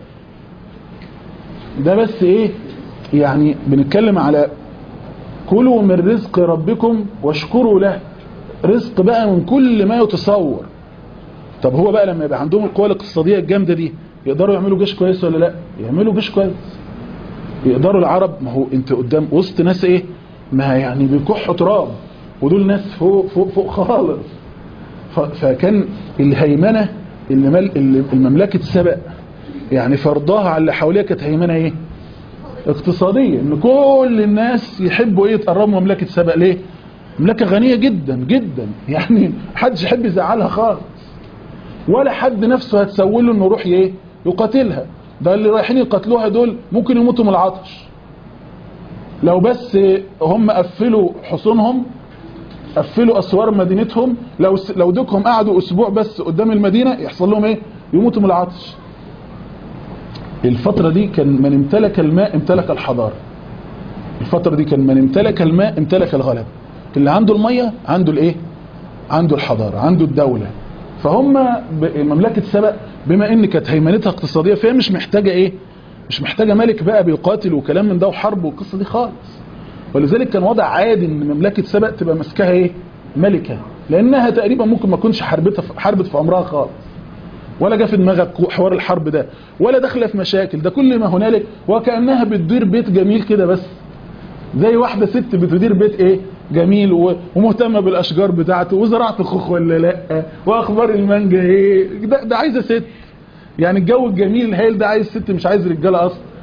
ده بس ايه يعني بنتكلم على كلوا من رزق ربكم واشكروا له رزق بقى من كل ما يتصور طب هو بقى لما يبقى عندهم القوى الاقتصادية الجامدة دي يقدروا يعملوا جيش كويس ولا لا يعملوا جيش كويس يقدروا العرب ما هو انت قدام وسط ناس ايه ما يعني بيكحوا تراب ودول ناس فوق فوق فوق خالص فكان الهيمنة اللي, مل اللي المملكة سبق يعني فرضها على اللي حواليها كانت هيمنة ايه اقتصادية ان كل الناس يحبوا ايه يتقربوا مملكة سبق ليه مملكة غنية جدا جدا يعني حدش يحب يزعلها خالص ولا حد نفسه هتسوي له انه يروح ايه يقاتلها ده اللي رايحين يقاتلوها دول ممكن يموتوا من العطش لو بس هم قفلوا حصونهم قفلوا اسوار مدينتهم لو لو دوكهم قعدوا اسبوع بس قدام المدينة يحصل لهم ايه يموتوا من العطش الفترة دي كان من امتلك الماء امتلك الحضارة الفترة دي كان من امتلك الماء امتلك الغلب اللي عنده المية عنده الايه عنده الحضارة عنده الدولة فهم مملكة سبأ بما ان كانت هيمنتها اقتصادية فهي مش محتاجة ايه مش محتاجة ملك بقى بيقاتل وكلام من ده وحرب والقصة دي خالص ولذلك كان وضع عادي ان مملكة سبأ تبقى ماسكاها ايه ملكة لانها تقريبا ممكن ما تكونش حربتها حربت في عمرها خالص ولا جا في دماغها حوار الحرب ده ولا داخله في مشاكل ده كل ما هنالك وكأنها بتدير بيت جميل كده بس زي واحدة ست بتدير بيت ايه جميل ومهتمة بالاشجار بتاعته وزراعة الخوخ ولا لا واخبار المانجا ايه ده, ده عايزة ست يعني الجو الجميل الهايل ده عايز ست مش عايز رجالة اصلا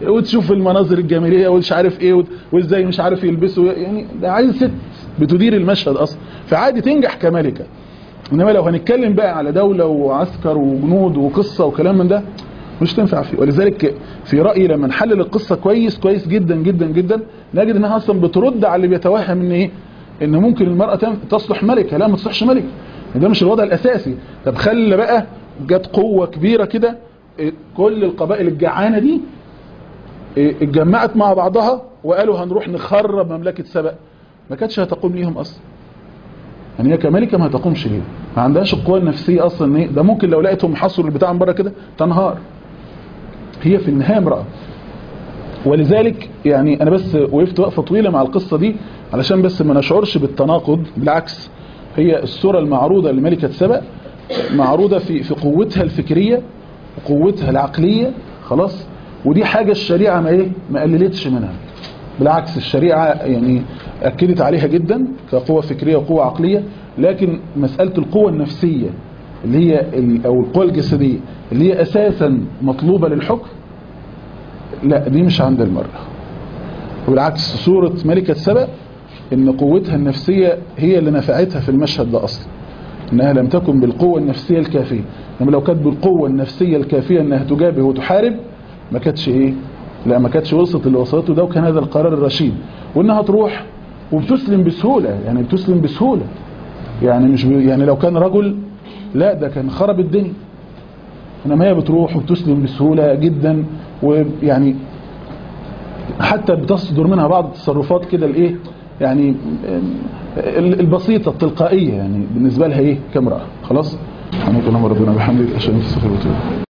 وتشوف المناظر الجماليه ومش عارف ايه وت- وازاي مش عارف يلبسوا يعني ده عايز ست بتدير المشهد اصلا فعادي تنجح كملكه انما لو هنتكلم بقى على دوله وعسكر وجنود وقصه وكلام من ده مش تنفع فيه ولذلك في رايي لما نحلل القصه كويس كويس جدا جدا جدا نجد انها اصلا بترد على اللي بيتوهم ان ايه ان ممكن المراه تم- تصلح ملكه لا ما تصلحش ملكه ده مش الوضع الاساسي طب خلي بقى جت قوه كبيره كده إيه، كل القبائل الجعانه دي إيه، اتجمعت مع بعضها وقالوا هنروح نخرب مملكه سبأ ما كانتش هتقوم ليهم اصلا يعني هي كملكه ما هتقومش ليه ما عندهاش القوه النفسيه اصلا ان إيه؟ ده ممكن لو لقيتهم حصروا البتاع من بره كده تنهار هي في النهايه امراه ولذلك يعني انا بس وقفت وقفه طويله مع القصه دي علشان بس ما نشعرش بالتناقض بالعكس هي الصوره المعروضه لملكه سبأ معروضه في في قوتها الفكريه وقوتها العقليه خلاص ودي حاجه الشريعه ما ايه ما قللتش منها بالعكس الشريعه يعني اكدت عليها جدا كقوه فكريه وقوه عقليه لكن مساله القوه النفسيه اللي هي ال- او القوه الجسديه اللي هي اساسا مطلوبه للحكم لا دي مش عند المرأة وبالعكس صورة ملكة سبأ ان قوتها النفسية هي اللي نفعتها في المشهد ده اصلا انها لم تكن بالقوة النفسية الكافية انما لو كانت بالقوة النفسية الكافية انها تجابه وتحارب ما كانتش ايه لا ما كانتش وصلت اللي وصلته ده وكان هذا القرار الرشيد وانها تروح وبتسلم بسهولة يعني بتسلم بسهولة يعني مش ب... يعني لو كان رجل لا ده كان خرب الدنيا انما هي بتروح وبتسلم بسهولة جدا ويعني حتى بتصدر منها بعض التصرفات كده الايه يعني ال- البسيطة التلقائية يعني بالنسبة لها ايه كامرأة خلاص سبحانك اللهم ربنا بحمدك اشهد ان لا اله الا انت استغفرك واتوب إليك.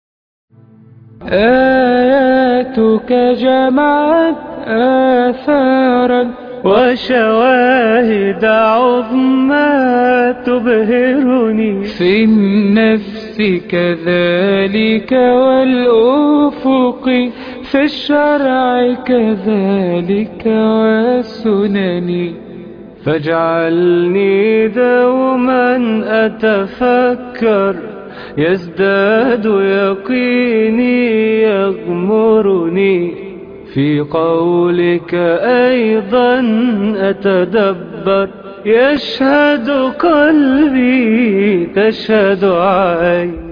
آياتك جمعت آثارا وشواهد عظمى تبهرني في النفس كذلك والأفق في الشرع كذلك والسنن فاجعلني دوما أتفكر يزداد يقيني يغمرني في قولك أيضا أتدبر يشهد قلبي تشهد عيني